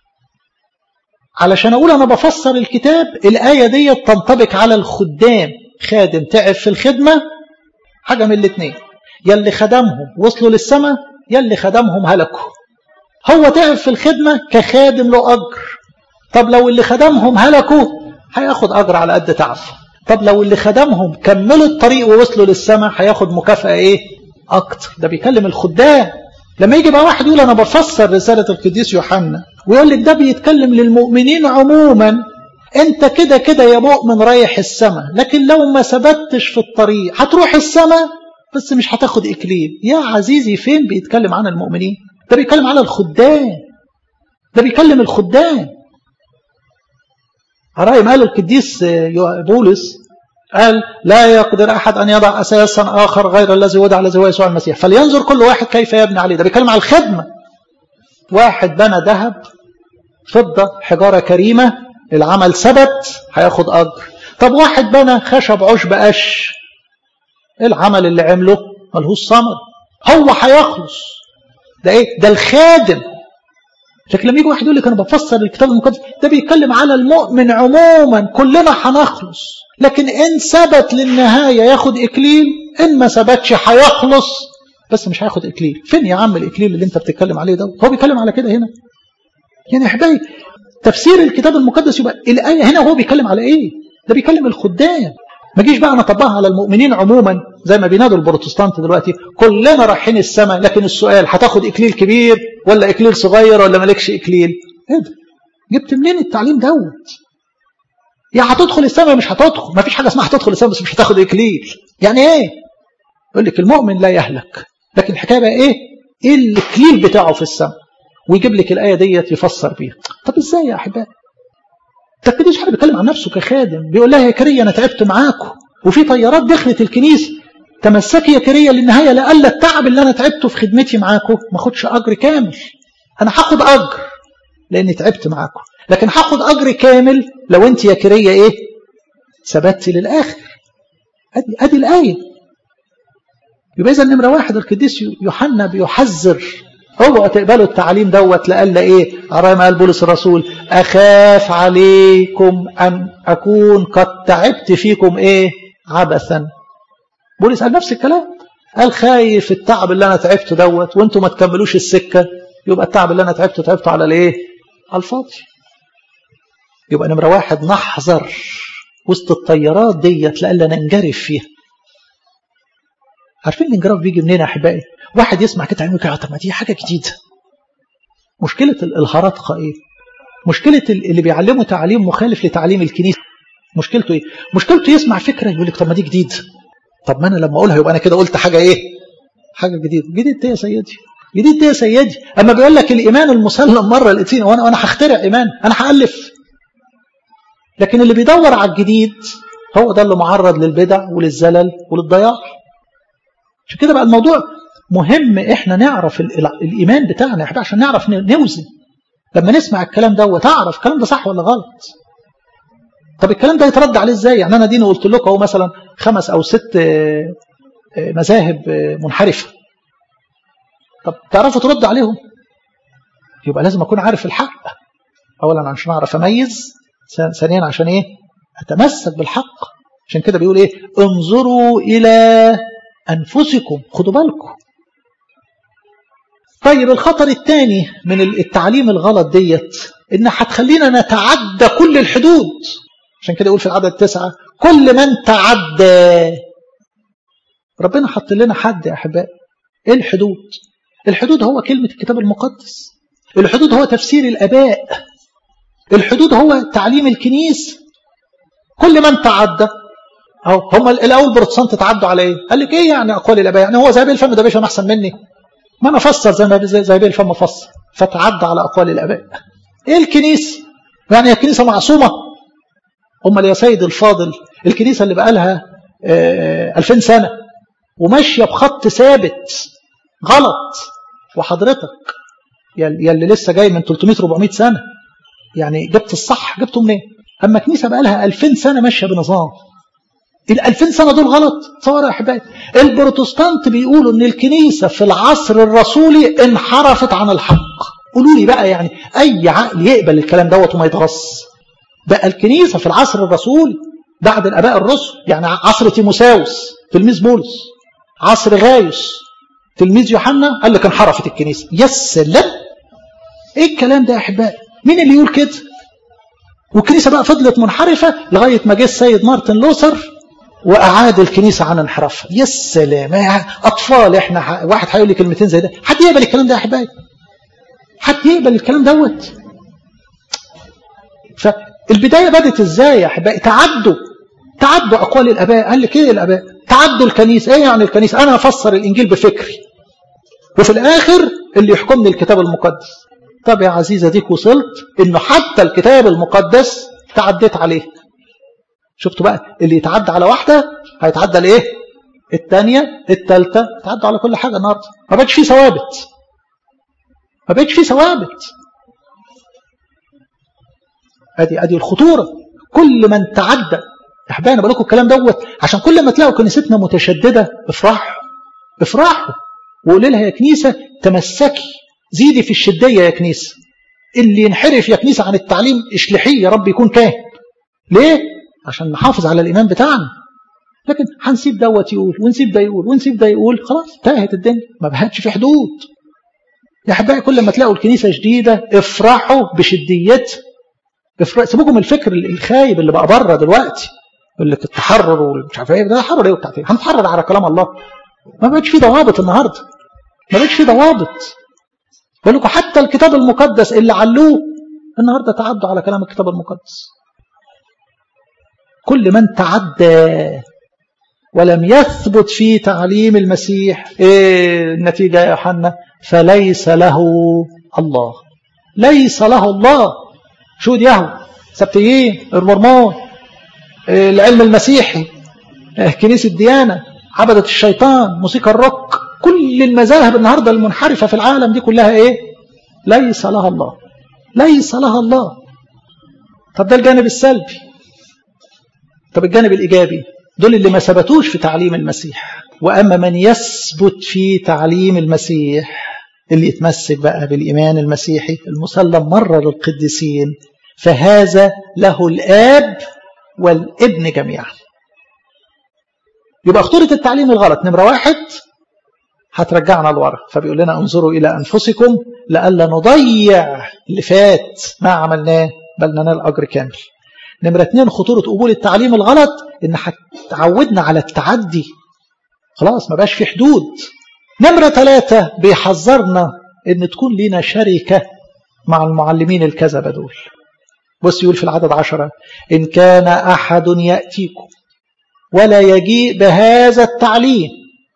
Speaker 1: علشان اقول انا بفسر الكتاب الايه دي تنطبق على الخدام خادم تعب في الخدمه حاجه من الاثنين يلي خدمهم وصلوا للسماء يلي خدمهم هلكوا هو تعب في الخدمة كخادم له أجر طب لو اللي خدمهم هلكوا هياخد اجر على قد تعبه طب لو اللي خدمهم كملوا الطريق ووصلوا للسماء هياخد مكافأة ايه اكتر ده بيكلم الخدام لما يجي بقى واحد يقول انا بفسر رسالة القديس يوحنا ويقول لك ده بيتكلم للمؤمنين عموما انت كده كده يا مؤمن رايح السماء لكن لو ما ثبتش في الطريق هتروح السماء بس مش هتاخد اكليل يا عزيزي فين بيتكلم عن المؤمنين ده بيتكلم على الخدام ده بيكلم الخدام رأي ما قال القديس بولس قال لا يقدر أحد أن يضع أساسا آخر غير الذي وضع الذي هو يسوع المسيح فلينظر كل واحد كيف يبني عليه ده بيتكلم على الخدمة واحد بنى ذهب فضة حجارة كريمة العمل ثبت هياخد أجر طب واحد بنى خشب عشب قش العمل اللي عمله ملهوش ثمر هو هيخلص ده ايه ده الخادم لكن لما يجي واحد يقول لك انا بفسر الكتاب المقدس ده بيتكلم على المؤمن عموما كلنا هنخلص لكن ان ثبت للنهايه ياخد اكليل ان ما ثبتش هيخلص بس مش هياخد اكليل فين يا عم الاكليل اللي انت بتتكلم عليه ده هو بيتكلم على كده هنا يعني يا احبائي تفسير الكتاب المقدس يبقى الايه هنا هو بيتكلم على ايه ده بيكلم الخدام ما جيش بقى نطبقها على المؤمنين عموما زي ما بينادوا البروتستانت دلوقتي كلنا رايحين السماء لكن السؤال هتاخد اكليل كبير ولا اكليل صغير ولا مالكش اكليل ايه ده جبت منين التعليم دوت يا هتدخل السماء مش هتدخل ما فيش حاجه اسمها هتدخل السماء بس مش هتاخد اكليل يعني ايه يقول لك المؤمن لا يهلك لكن الحكايه بقى ايه ايه الاكليل بتاعه في السماء ويجيب لك الايه ديت يفسر بيها طب ازاي يا احبائي ده القديس حاجه بيتكلم عن نفسه كخادم بيقول لها يا كريه انا تعبت معاكم وفي طيارات دخلت الكنيسه تمسكي يا كريه للنهايه لألا التعب اللي انا تعبته في خدمتي معاكم ما اخدش اجر كامل انا هاخد اجر لاني تعبت معاكم لكن هاخد اجر كامل لو انت يا كريه ايه ثبتي للاخر ادي ادي الايه يبقى اذا نمره واحد القديس يوحنا بيحذر اوعوا تقبلوا التعليم دوت لألا ايه على ما قال بولس الرسول اخاف عليكم ان اكون قد تعبت فيكم ايه عبثا بولس قال نفس الكلام قال خايف التعب اللي انا تعبته دوت وانتم ما تكملوش السكه يبقى التعب اللي انا تعبته تعبته على الايه على الفاضي يبقى نمره واحد نحذر وسط الطيارات ديت لألا ننجرف فيها عارفين الانجراف بيجي منين يا احبائي واحد يسمع كده يقول طب ما دي حاجه جديده مشكله الهرطقه ايه مشكله اللي بيعلموا تعليم مخالف لتعليم الكنيسه مشكلته ايه مشكلته يسمع فكره يقول لك طب ما دي جديد طب ما انا لما اقولها يبقى انا كده قلت حاجه ايه حاجه جديده جديد ايه يا سيدي جديد ايه يا سيدي اما بيقول لك الايمان المسلم مره الاثنين وانا وانا هخترع ايمان انا هالف لكن اللي بيدور على الجديد هو ده اللي معرض للبدع وللزلل وللضياع عشان كده بقى الموضوع مهم احنا نعرف الايمان بتاعنا احنا عشان نعرف نوزن لما نسمع الكلام ده وتعرف الكلام ده صح ولا غلط طب الكلام ده يترد عليه ازاي يعني انا ديني قلت لكم اهو مثلا خمس او ست مذاهب منحرفه طب تعرفوا ترد عليهم يبقى لازم اكون عارف الحق اولا عشان اعرف اميز ثانيا عشان ايه اتمسك بالحق عشان كده بيقول ايه انظروا الى انفسكم خدوا بالكم طيب الخطر الثاني من التعليم الغلط ديت ان هتخلينا نتعدى كل الحدود عشان كده يقول في العدد تسعة كل من تعدى ربنا حط لنا حد يا احبائي ايه الحدود الحدود هو كلمة الكتاب المقدس الحدود هو تفسير الاباء الحدود هو تعليم الكنيسة كل من تعدى اهو هم الاول بروتستانت تعدوا على ايه قال لك ايه يعني اقوال الاباء يعني هو زي الفم ده بيفهم احسن مني ما انا افسر زي ما زي, زي الفم افسر فتعدى على اقوال الاباء ايه الكنيسه يعني الكنيسه معصومه امال يا سيد الفاضل الكنيسه اللي بقى لها 2000 سنه وماشيه بخط ثابت غلط وحضرتك يا اللي لسه جاي من 300 400 سنه يعني جبت الصح جبته منين اما كنيسه بقى لها 2000 سنه ماشيه بنظام ال 2000 سنه دول غلط تصور يا احبائي البروتستانت بيقولوا ان الكنيسه في العصر الرسولي انحرفت عن الحق قولوا لي بقى يعني اي عقل يقبل الكلام دوت وما يتغص بقى الكنيسه في العصر الرسولي بعد الاباء الرسل يعني عصر تيموساوس تلميذ بولس عصر غايوس تلميذ يوحنا قال لك انحرفت الكنيسه يا سلام ايه الكلام ده يا احبائي مين اللي يقول كده والكنيسة بقى فضلت منحرفة لغاية ما جه السيد مارتن لوثر وأعاد الكنيسة عن انحرافها يا سلام أطفال إحنا ح... واحد هيقول لي كلمتين زي ده حد يقبل الكلام ده يا أحبائي حد يقبل الكلام دوت فالبداية بدت إزاي يا أحبائي تعدوا تعدوا أقوال الآباء قال لك إيه الآباء تعدوا الكنيسة إيه يعني الكنيسة أنا أفسر الإنجيل بفكري وفي الآخر اللي يحكمني الكتاب المقدس طب يا عزيزة ديك وصلت إنه حتى الكتاب المقدس تعديت عليه شفتوا بقى اللي يتعدى على واحدة هيتعدى لإيه الثانية الثالثة تعدوا على كل حاجة النهاردة ما بقتش فيه ثوابت ما بقتش فيه ثوابت ادي ادي الخطورة كل من تعدى احبائي انا بقول لكم الكلام دوت عشان كل ما تلاقوا كنيستنا متشدده افرحوا افرحوا وقولوا لها يا كنيسه تمسكي زيدي في الشديه يا كنيسه اللي ينحرف يا كنيسه عن التعليم اشلحيه يا رب يكون كاهن ليه عشان نحافظ على الايمان بتاعنا لكن هنسيب دوت يقول ونسيب ده يقول ونسيب ده يقول خلاص تاهت الدنيا ما بقتش في حدود يا احبائي كل ما تلاقوا الكنيسه جديده افرحوا بشديتها افرح سيبوكم الفكر الخايب اللي بقى بره دلوقتي يقول لك التحرر ومش عارف ايه ده تحرر ايه وبتاع ايه هنتحرر على كلام الله ما بقتش في ضوابط النهارده ما بقتش في ضوابط بقول لكم حتى الكتاب المقدس اللي علوه النهارده تعدوا على كلام الكتاب المقدس كل من تعدى ولم يثبت في تعليم المسيح ايه النتيجه يا يوحنا فليس له الله ليس له الله شو يهو سبتيين المرمون العلم المسيحي كنيسة ديانة عبدة الشيطان موسيقى الروك كل المذاهب النهاردة المنحرفة في العالم دي كلها ايه ليس لها الله ليس لها الله طب ده الجانب السلبي طب الجانب الإيجابي دول اللي ما ثبتوش في تعليم المسيح وأما من يثبت في تعليم المسيح اللي يتمسك بقى بالإيمان المسيحي المسلم مرة للقديسين فهذا له الآب والابن جميعا يبقى خطورة التعليم الغلط نمرة واحد هترجعنا لورا فبيقول لنا انظروا إلى أنفسكم لألا نضيع اللي فات ما عملناه بل ننال أجر كامل نمرة اتنين خطورة قبول التعليم الغلط إن هتعودنا على التعدي خلاص ما بقاش في حدود نمرة ثلاثة بيحذرنا إن تكون لنا شركة مع المعلمين الكذبة دول بص يقول في العدد عشرة إن كان أحد يأتيكم ولا يجيء بهذا التعليم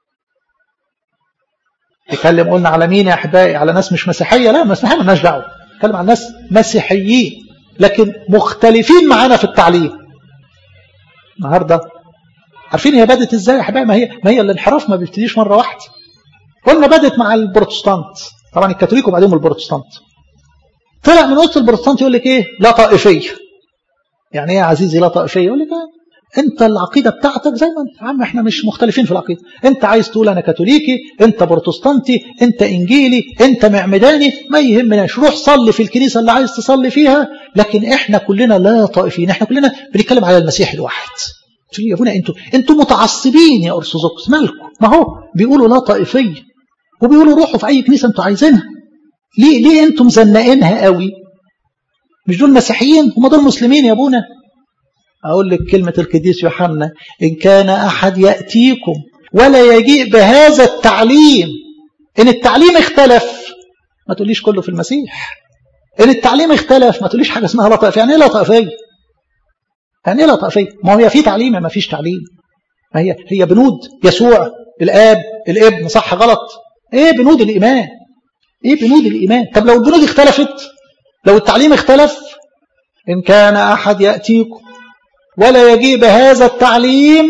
Speaker 1: يتكلم قلنا على مين يا أحبائي على ناس مش مسيحية لا مسيحية مالناش دعوة يتكلم عن ناس مسيحيين لكن مختلفين معانا في التعليم النهارده عارفين هي بدت ازاي يا حبايبي ما هي ما هي الانحراف ما بيبتديش مره واحده قلنا بدت مع البروتستانت طبعا الكاثوليك وبعدين البروتستانت طلع من وسط البروتستانت يقول لك ايه لا طائفيه يعني ايه يا عزيزي لا طائفيه يقول لك إيه؟ انت العقيده بتاعتك زي ما انت عم احنا مش مختلفين في العقيده انت عايز تقول انا كاثوليكي انت بروتستانتي انت انجيلي انت معمداني ما يهمناش روح صلي في الكنيسه اللي عايز تصلي فيها لكن احنا كلنا لا طائفيين احنا كلنا بنتكلم على المسيح الواحد يا ابونا انتوا انتوا متعصبين يا ارثوذكس مالكم ما هو بيقولوا لا طائفيه وبيقولوا روحوا في اي كنيسه انتوا عايزينها ليه ليه انتم مزنقينها قوي مش دول مسيحيين هم دول مسلمين يا ابونا أقول لك كلمة القديس يوحنا إن كان أحد يأتيكم ولا يجيء بهذا التعليم إن التعليم اختلف ما تقوليش كله في المسيح إن التعليم اختلف ما تقوليش حاجة اسمها لا طائفية يعني إيه لا طائفية؟ يعني إيه لا طائفية؟ ما هو في تعليم ما فيش تعليم ما هي هي بنود يسوع الآب الابن صح غلط إيه بنود الإيمان؟ إيه بنود الإيمان؟ طب لو البنود اختلفت لو التعليم اختلف إن كان أحد يأتيكم ولا يجيء بهذا التعليم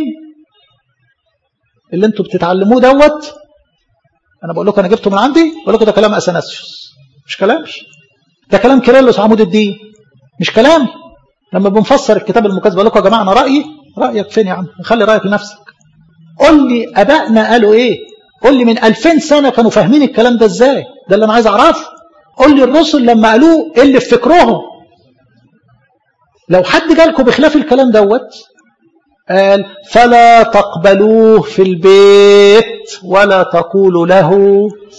Speaker 1: اللي انتوا بتتعلموه دوت انا بقول لكم انا جبته من عندي بقول لكم ده كلام اثناسيوس مش كلامي ده كلام كيرلس عمود الدين مش كلامي لما بنفسر الكتاب المقدس بقول لكم يا جماعه انا رايي رايك فين يا عم خلي رايك لنفسك قول لي ابائنا قالوا ايه قول لي من 2000 سنه كانوا فاهمين الكلام ده ازاي ده اللي انا عايز اعرفه قول لي الرسل لما قالوه ايه اللي في فكرهم لو حد جالكم بخلاف الكلام دوت قال فلا تقبلوه في البيت ولا تقولوا له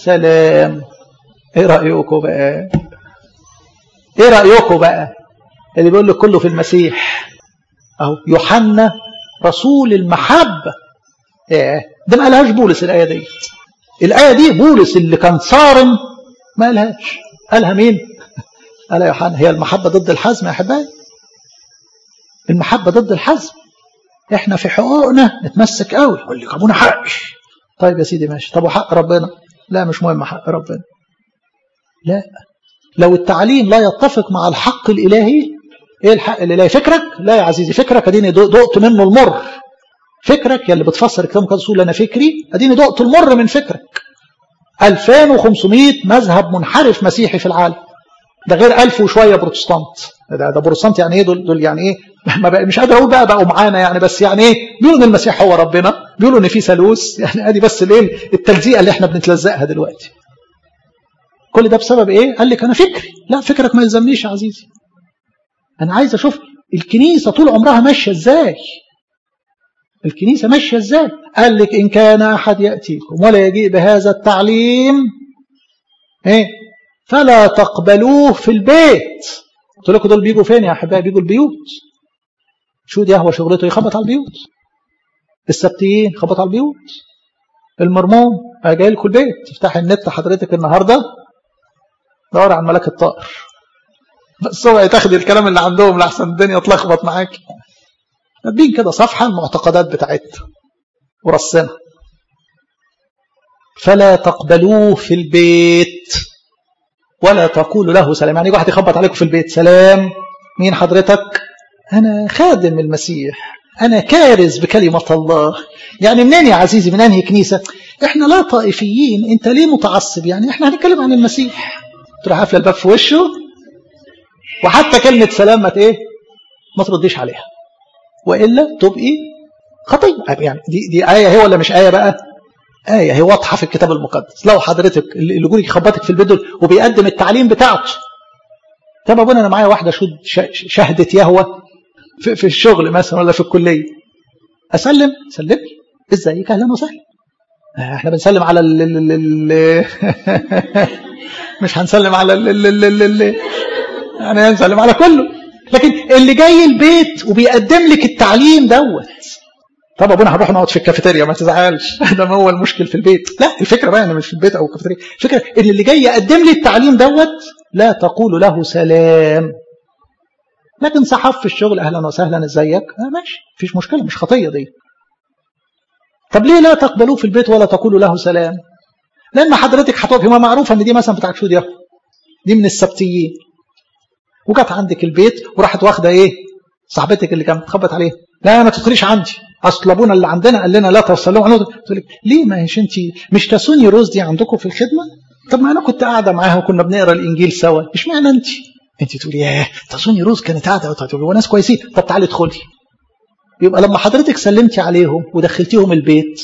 Speaker 1: سلام ايه رأيكم بقى ايه رأيكم بقى اللي بيقول لك كله في المسيح اهو يوحنا رسول المحبة ايه ده ما قالهاش بولس الآية دي الآية دي بولس اللي كان صارم ما قالهاش قالها مين قال يوحنا هي المحبة ضد الحزم يا أحبائي المحبة ضد الحزم احنا في حقوقنا نتمسك قوي يقول لك ابونا حقي طيب يا سيدي ماشي طب وحق ربنا لا مش مهم حق ربنا لا لو التعليم لا يتفق مع الحق الإلهي ايه الحق الإلهي فكرك لا يا عزيزي فكرك اديني دقت منه المر فكرك يا اللي بتفسر الكلام كده تقول انا فكري اديني دقت المر من فكرك 2500 مذهب منحرف مسيحي في العالم ده غير 1000 وشويه بروتستانت ده ده بروتستانت يعني ايه دول, دول يعني ايه ما بقى مش قادر اقول بقى بقوا معانا يعني بس يعني ايه بيقولوا ان المسيح هو ربنا بيقولوا ان في ثالوث يعني ادي بس الايه التلزيقه اللي احنا بنتلزقها دلوقتي كل ده بسبب ايه قال لك انا فكري لا فكرك ما يلزمنيش يا عزيزي انا عايز اشوف الكنيسه طول عمرها ماشيه ازاي الكنيسه ماشيه ازاي قال لك ان كان احد ياتيكم ولا يجيء بهذا التعليم ايه فلا تقبلوه في البيت قلت لكم دول بيجوا فين يا احبائي بيجوا البيوت شو دي هو شغلته يخبط على البيوت السبتيين خبط على البيوت المرموم جاي لكم البيت تفتح النت حضرتك النهارده دور على الملاك الطائر بس هو تاخد الكلام اللي عندهم لحسن الدنيا تلخبط معاك كاتبين كده صفحه المعتقدات بتاعتها ورسمها فلا تقبلوه في البيت ولا تقول له سلام يعني واحد يخبط عليكم في البيت سلام مين حضرتك أنا خادم المسيح أنا كارز بكلمة الله يعني منين يا عزيزي من أنهي كنيسة إحنا لا طائفيين أنت ليه متعصب يعني إحنا هنتكلم عن المسيح تروح قافله الباب في وشه وحتى كلمة سلام ما إيه ما ترديش عليها وإلا تبقي خطية يعني دي, دي آية هي ولا مش آية بقى آية هي واضحة في الكتاب المقدس لو حضرتك اللي يقول يخبطك في البيت دول وبيقدم التعليم بتاعته طب ابونا انا معايا واحده شهدة يهوى في, في الشغل مثلا ولا في الكليه اسلم سلمي ازيك اهلا وسهلا احنا بنسلم على ال ال ال مش هنسلم على ال ال ال ال يعني هنسلم على كله لكن اللي جاي البيت وبيقدم لك التعليم دوت طب ابونا هنروح نقعد في الكافيتيريا ما تزعلش ده ما هو المشكل في البيت لا الفكره بقى انا مش في البيت او الكافيتيريا الفكره ان اللي جاي يقدم لي التعليم دوت لا تقول له سلام لكن صحف في الشغل اهلا وسهلا ازيك آه ماشي مفيش مشكله مش خطيه دي طب ليه لا تقبلوه في البيت ولا تقولوا له سلام لان حضرتك هتقف ما معروفه ان دي مثلا بتاعت شو دي دي من السبتيين وجت عندك البيت وراحت واخده ايه صاحبتك اللي كانت بتخبط عليه لا ما تدخليش عندي اصل ابونا اللي عندنا قال لنا لا توصلوا عنه تقول لك ليه ما هيش انت مش تسوني روز دي عندكم في الخدمه طب ما انا كنت قاعده معاها وكنا بنقرا الانجيل سوا اشمعنى انت انت تقولي ياه تسوني روز كانت قاعده تقولي وناس كويسين طب تعالي ادخلي يبقى لما حضرتك سلمتي عليهم ودخلتيهم البيت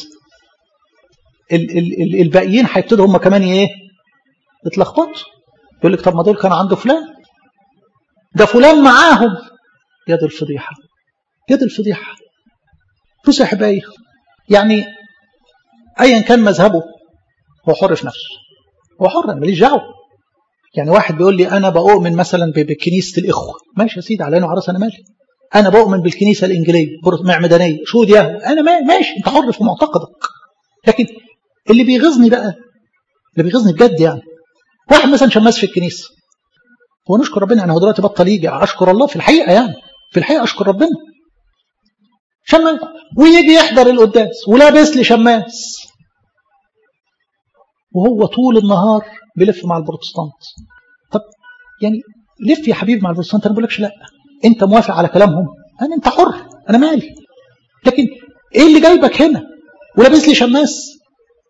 Speaker 1: ال ال ال الباقيين هيبتدوا هم كمان ايه يتلخبطوا يقول لك طب ما دول كانوا عنده فلان ده فلان معاهم يا دي الفضيحه يا دي الفضيحه بصوا يا حبايبي يعني ايا كان مذهبه هو حر في نفسه هو حر انا ماليش دعوه يعني واحد بيقول لي انا بؤمن مثلا بكنيسه الاخوه ماشي يا سيدي على وعرس انا مالي انا بؤمن بالكنيسه الانجيليه معمدانيه شو دي انا ماشي انت حر في معتقدك لكن اللي بيغيظني بقى اللي بيغيظني بجد يعني واحد مثلا شماس في الكنيسه هو نشكر ربنا يعني هو دلوقتي بطل يجي اشكر الله في الحقيقه يعني في الحقيقه اشكر ربنا شماس ويجي يحضر القداس ولابس لي شماس وهو طول النهار بيلف مع البروتستانت طب يعني لف يا حبيبي مع البروتستانت انا بقولكش لا انت موافق على كلامهم انا انت حر انا مالي لكن ايه اللي جايبك هنا ولابس لي شماس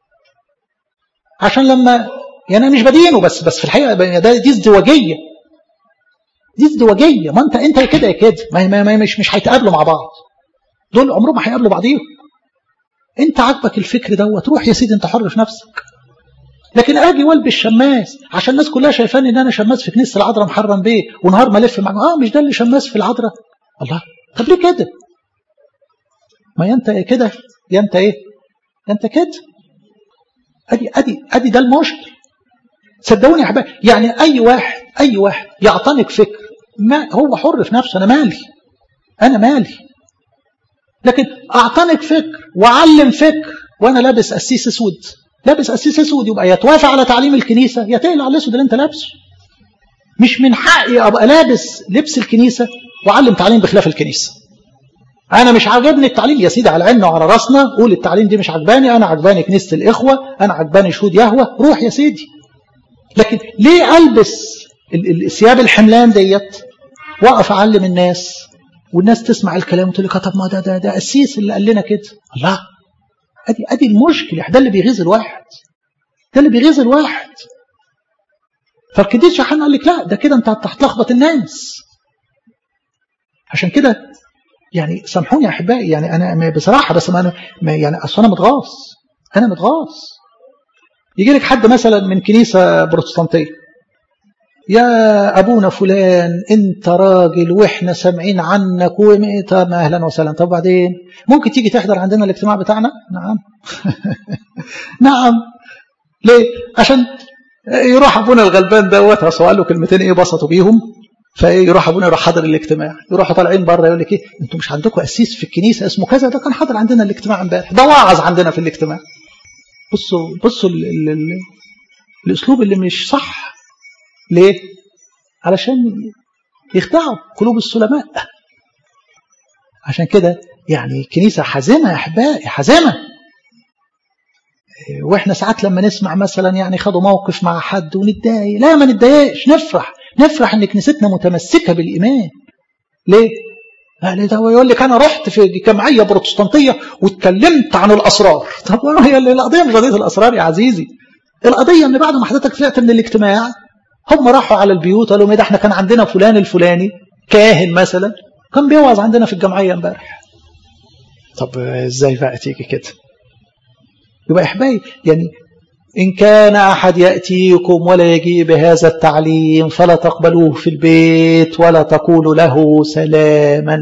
Speaker 1: عشان لما يعني انا مش بدينه بس بس في الحقيقه ده دي ازدواجيه دي ازدواجيه ما انت انت كده يا كده ما, ما, ما مش مش هيتقابلوا مع بعض دول عمرهم ما هيقابلوا بعضيهم انت عاجبك الفكر دوت روح يا سيدي انت حر في نفسك لكن اجي والبس شماس عشان الناس كلها شايفاني ان انا شماس في كنيسه العذراء محرم بيه ونهار ما الف معاهم اه مش ده اللي شماس في العذراء الله طب ليه كده ما يا انت كده يا انت ايه يا انت كده ادي ادي ادي ده المشكل صدقوني يا حبايبي يعني اي واحد اي واحد يعتنق فكر ما هو حر في نفسه أنا مالي أنا مالي لكن أعتنق فكر وأعلم فكر وأنا لابس قسيس أسود لابس قسيس أسود يبقى يتوافق على تعليم الكنيسة يتقل على الأسود اللي أنت لابسه مش من حقي أبقى لابس لبس الكنيسة وأعلم تعليم بخلاف الكنيسة أنا مش عاجبني التعليم يا سيدي على عيننا وعلى راسنا قول التعليم دي مش عجباني أنا عجباني كنيسة الإخوة أنا عجباني شهود يهوى روح يا سيدي لكن ليه ألبس الثياب الحملان ديت وأقف أعلم الناس والناس تسمع الكلام وتقول لك طب ما ده ده ده قسيس اللي قال لنا كده الله ادي ادي المشكله ده اللي بيغيظ الواحد ده اللي بيغيظ الواحد فالقديس يوحنا قال لك لا ده كده انت هتلخبط الناس عشان كده يعني سامحوني يا احبائي يعني انا بصراحه بس ما انا ما يعني اصل انا متغاظ انا متغاظ يجي لك حد مثلا من كنيسه بروتستانتيه يا ابونا فلان انت راجل واحنا سامعين عنك ومئة اهلا وسهلا طب بعدين ممكن تيجي تحضر عندنا الاجتماع بتاعنا نعم نعم ليه عشان يروح ابونا الغلبان دوت اصل قال له كلمتين ايه بسطوا بيهم فايه يروح ابونا يروح حاضر الاجتماع يروحوا طالعين بره يقول لك ايه انتوا مش عندكم قسيس في الكنيسه اسمه كذا ده كان حاضر عندنا الاجتماع امبارح ده واعظ عندنا في الاجتماع بصوا بصوا ال ال ال الاسلوب اللي مش صح ليه علشان يخدعوا قلوب السلماء عشان كده يعني كنيسه حازمه يا احبائي حازمه واحنا ساعات لما نسمع مثلا يعني خدوا موقف مع حد ونتضايق لا ما نتضايقش نفرح نفرح ان كنيستنا متمسكه بالايمان ليه قال ده يقول لك انا رحت في جمعيه بروتستانتيه واتكلمت عن الاسرار طب هي القضيه مش قضيه الاسرار يا عزيزي القضيه ان بعد ما حضرتك طلعت من الاجتماع هم راحوا على البيوت قالوا ده احنا كان عندنا فلان الفلاني كاهن مثلا كان بيوعظ عندنا في الجمعيه امبارح طب ازاي بقى تيجي كده يبقى احبائي يعني إن كان أحد يأتيكم ولا يجيء بهذا التعليم فلا تقبلوه في البيت ولا تقولوا له سلاما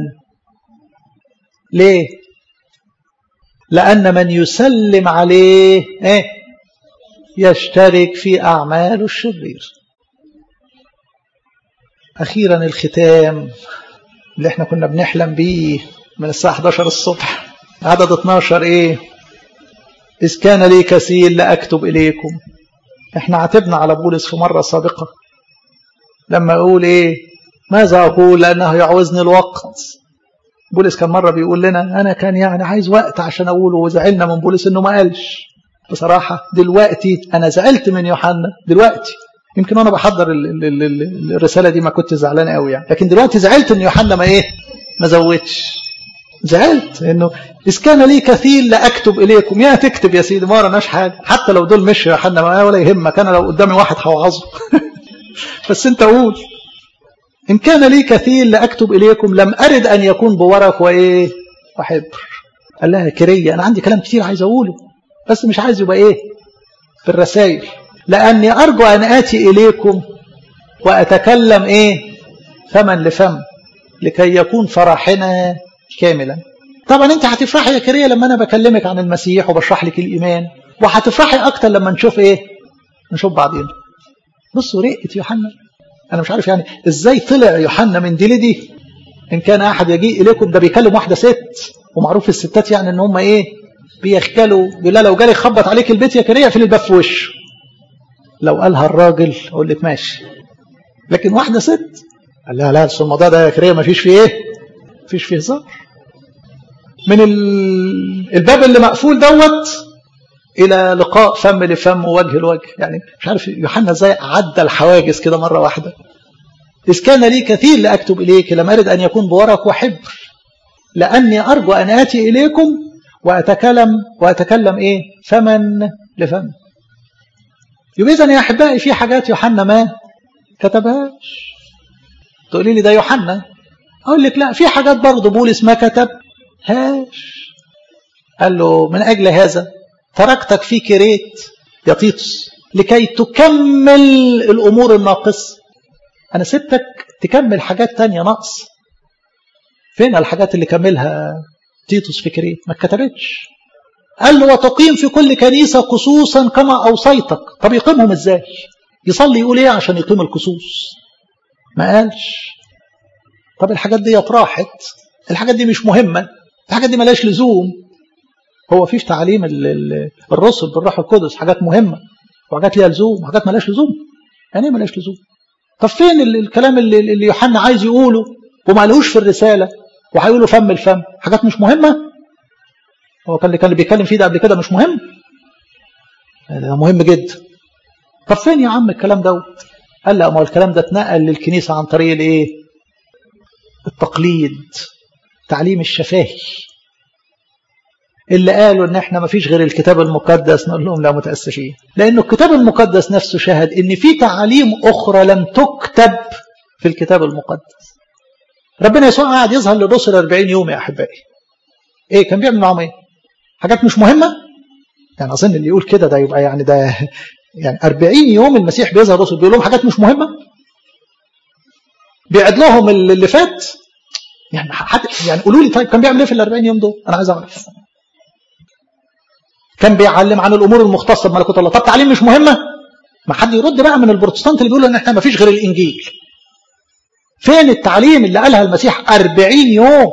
Speaker 1: ليه لأن من يسلم عليه إيه؟ يشترك في أعمال الشرير أخيرا الختام اللي احنا كنا بنحلم بيه من الساعة 11 الصبح عدد 12 ايه إذ كان لي كثير لأكتب إليكم احنا عتبنا على بولس في مرة سابقة لما أقول إيه ماذا أقول لأنه يعوزني الوقت بولس كان مرة بيقول لنا أنا كان يعني عايز وقت عشان أقوله وزعلنا من بولس إنه ما قالش بصراحة دلوقتي أنا زعلت من يوحنا دلوقتي يمكن وأنا بحضر ال ال ال الرسالة دي ما كنت زعلان قوي يعني لكن دلوقتي زعلت إن يوحنا ما إيه ما زودش زعلت انه اذ كان لي كثير لاكتب اليكم يا تكتب يا سيدي ما وراناش حاجه حتى لو دول مش يا حنا ولا يهمك انا لو قدامي واحد هوعظه بس انت قول ان كان لي كثير لاكتب اليكم لم ارد ان يكون بورق وايه وحبر قال لها كريه انا عندي كلام كتير عايز اقوله بس مش عايز يبقى ايه في الرسائل لاني ارجو ان اتي اليكم واتكلم ايه فما لفم لكي يكون فرحنا كاملا طبعا انت هتفرحي يا كريه لما انا بكلمك عن المسيح وبشرح لك الايمان وهتفرحي اكتر لما نشوف ايه نشوف بعضين بصوا رقه يوحنا انا مش عارف يعني ازاي طلع يوحنا من دي لدي ان كان احد يجيء اليكم ده بيكلم واحده ست ومعروف الستات يعني ان هم ايه بيخجلوا بيقول لو جالي خبط عليك البيت يا كريه في الباب في وشه لو قالها الراجل اقول لك ماشي لكن واحده ست قال لها لا الموضوع ده يا كريه ما فيش فيه ايه فيش فيه هزار من الباب اللي مقفول دوت الى لقاء فم لفم ووجه لوجه يعني مش عارف يوحنا ازاي عدى الحواجز كده مره واحده اذ كان لي كثير لاكتب اليك لم ارد ان يكون بورق وحبر لاني ارجو ان اتي اليكم واتكلم واتكلم ايه فمن لفم يبقى اذا يا احبائي في حاجات يوحنا ما كتبهاش تقولي لي ده يوحنا اقول لك لا في حاجات برضه بولس ما كتب هاش قال له من أجل هذا تركتك في كريت يا تيتوس لكي تكمل الأمور الناقصة أنا سبتك تكمل حاجات تانية ناقص فين الحاجات اللي كملها تيتوس في كريت ما اتكتبتش قال له وتقيم في كل كنيسة قصوصا كما أوصيتك طب يقيمهم ازاي يصلي يقول ايه عشان يقيم القصوص ما قالش طب الحاجات دي راحت الحاجات دي مش مهمة الحاجات دي ملاش لزوم هو فيش تعليم الرسل بالروح القدس حاجات مهمة وحاجات ليها لزوم وحاجات ملاش لزوم يعني ايه ملاش لزوم طب فين الكلام اللي, اللي يوحنا عايز يقوله وما لهوش في الرسالة وهيقولوا فم الفم حاجات مش مهمة هو كان اللي كان بيتكلم فيه ده قبل كده مش مهم ده مهم جدا طب فين يا عم الكلام ده قال لا ما هو الكلام ده اتنقل للكنيسة عن طريق الايه التقليد تعليم الشفاهي اللي قالوا ان احنا ما فيش غير الكتاب المقدس نقول لهم لا متأسفين لانه الكتاب المقدس نفسه شهد ان في تعاليم اخرى لم تكتب في الكتاب المقدس ربنا يسوع قاعد يظهر للرسل 40 يوم يا احبائي ايه كان بيعمل معاهم ايه حاجات مش مهمه يعني اظن اللي يقول كده ده يبقى يعني ده يعني 40 يوم المسيح بيظهر الرسل بيقول لهم حاجات مش مهمه بيعد لهم اللي فات يعني حتى يعني قولوا لي طيب كان بيعمل ايه في ال 40 يوم دول انا عايز اعرف كان بيعلم عن الامور المختصه بملكوت الله طب تعليم مش مهمه ما حد يرد بقى من البروتستانت اللي بيقولوا ان احنا ما فيش غير الانجيل فين التعليم اللي قالها المسيح 40 يوم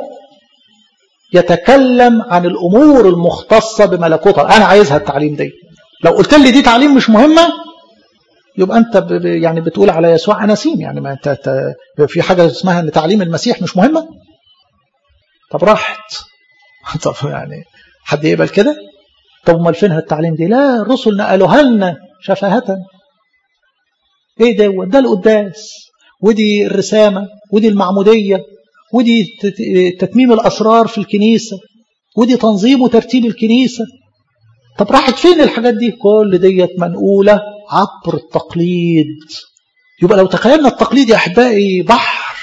Speaker 1: يتكلم عن الامور المختصه بملكوت الله انا عايزها التعليم دي لو قلت لي دي تعليم مش مهمه يبقى انت ب يعني بتقول على يسوع اناسيم يعني ما انت في حاجه اسمها ان تعليم المسيح مش مهمه طب راحت طب يعني حد يقبل كده طب امال فين التعليم دي لا الرسل نقلوها لنا شفاهة ايه ده ده القداس ودي الرسامة ودي المعمودية ودي تتميم الأسرار في الكنيسة ودي تنظيم وترتيب الكنيسة طب راحت فين الحاجات دي كل ديت منقولة عبر التقليد يبقى لو تخيلنا التقليد يا أحبائي بحر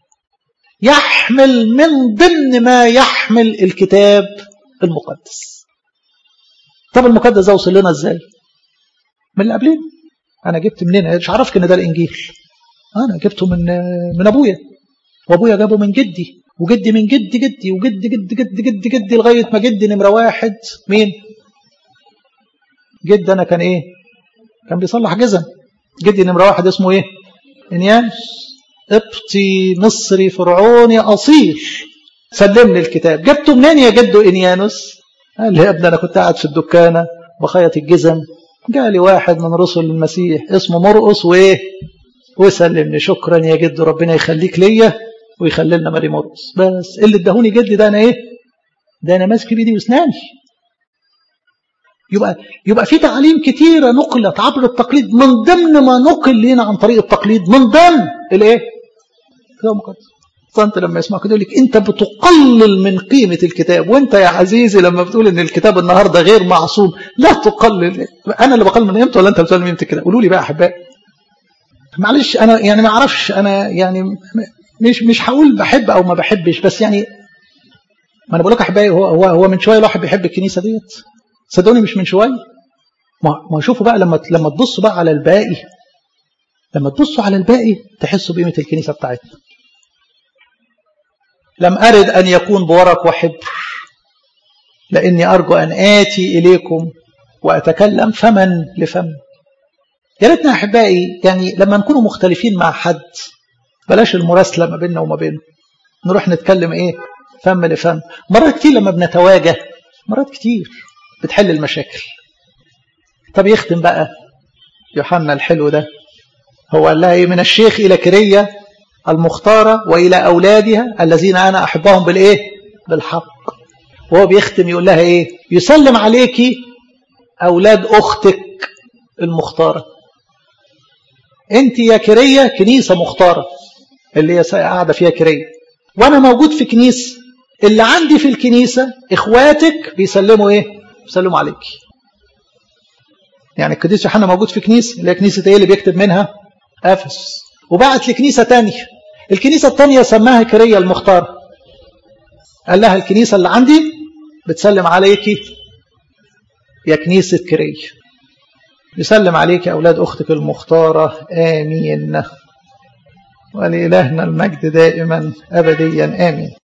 Speaker 1: يحمل من ضمن ما يحمل الكتاب المقدس طب المقدس ده وصل لنا ازاي من اللي قبلين انا جبت منين مش عرفك ان ده الانجيل انا جبته من من ابويا وابويا جابه من جدي وجدي من جد جدي وجد جد جد جد جدي لغايه ما جدي نمره واحد مين جد انا كان ايه كان بيصلح جزم جدي نمره واحد اسمه ايه انياس قبطي مصري فرعوني اصيل سلمني الكتاب جبته منين يا جدو انيانوس قال لي يا ابني انا كنت قاعد في الدكانه بخيط الجزم جالي واحد من رسل المسيح اسمه مرقص وايه وسلمني شكرا يا جد ربنا يخليك ليا ويخلي لنا ماري مرقص بس اللي ادهوني جدي ده انا ايه ده انا ماسك بايدي واسناني يبقى يبقى في تعاليم كتيره نقلت عبر التقليد من ضمن ما نقل لنا عن طريق التقليد من ضمن الايه كتاب مقدس فانت لما يسمع كده يقول لك انت بتقلل من قيمه الكتاب وانت يا عزيزي لما بتقول ان الكتاب النهارده غير معصوم لا تقلل انا اللي بقلل من قيمته ولا انت بتقلل من قيمه الكتاب قولوا لي بقى يا احبائي معلش انا يعني ما اعرفش انا يعني مش مش هقول بحب او ما بحبش بس يعني ما انا بقول لك احبائي هو هو هو من شويه الواحد بيحب الكنيسه ديت صدقوني مش من شويه ما ما شوفوا بقى لما لما تبصوا بقى على الباقي لما تبصوا على الباقي تحسوا بقيمه الكنيسه بتاعتنا لم أرد أن يكون بورق وحبر لأني أرجو أن آتي إليكم وأتكلم فمن لفم يا ريتنا أحبائي يعني لما نكونوا مختلفين مع حد بلاش المراسلة ما بيننا وما بينه نروح نتكلم إيه فم لفم مرات كتير لما بنتواجه مرات كتير بتحل المشاكل طب يختم بقى يوحنا الحلو ده هو قال لها إيه من الشيخ إلى كرية المختارة وإلى أولادها الذين أنا أحبهم بالإيه بالحق وهو بيختم يقول لها إيه يسلم عليكي أولاد أختك المختارة أنت يا كرية كنيسة مختارة اللي هي قاعدة فيها كرية وأنا موجود في كنيسة اللي عندي في الكنيسة إخواتك بيسلموا إيه بيسلموا عليكي يعني القديس يوحنا موجود في كنيسة اللي هي كنيسة إيه اللي بيكتب منها أفس وبعت لكنيسة تانية الكنيسة التانية سماها كرية المختار قال لها الكنيسة اللي عندي بتسلم عليكي يا كنيسة كرية يسلم عليك أولاد أختك المختارة آمين ولإلهنا المجد دائما أبديا آمين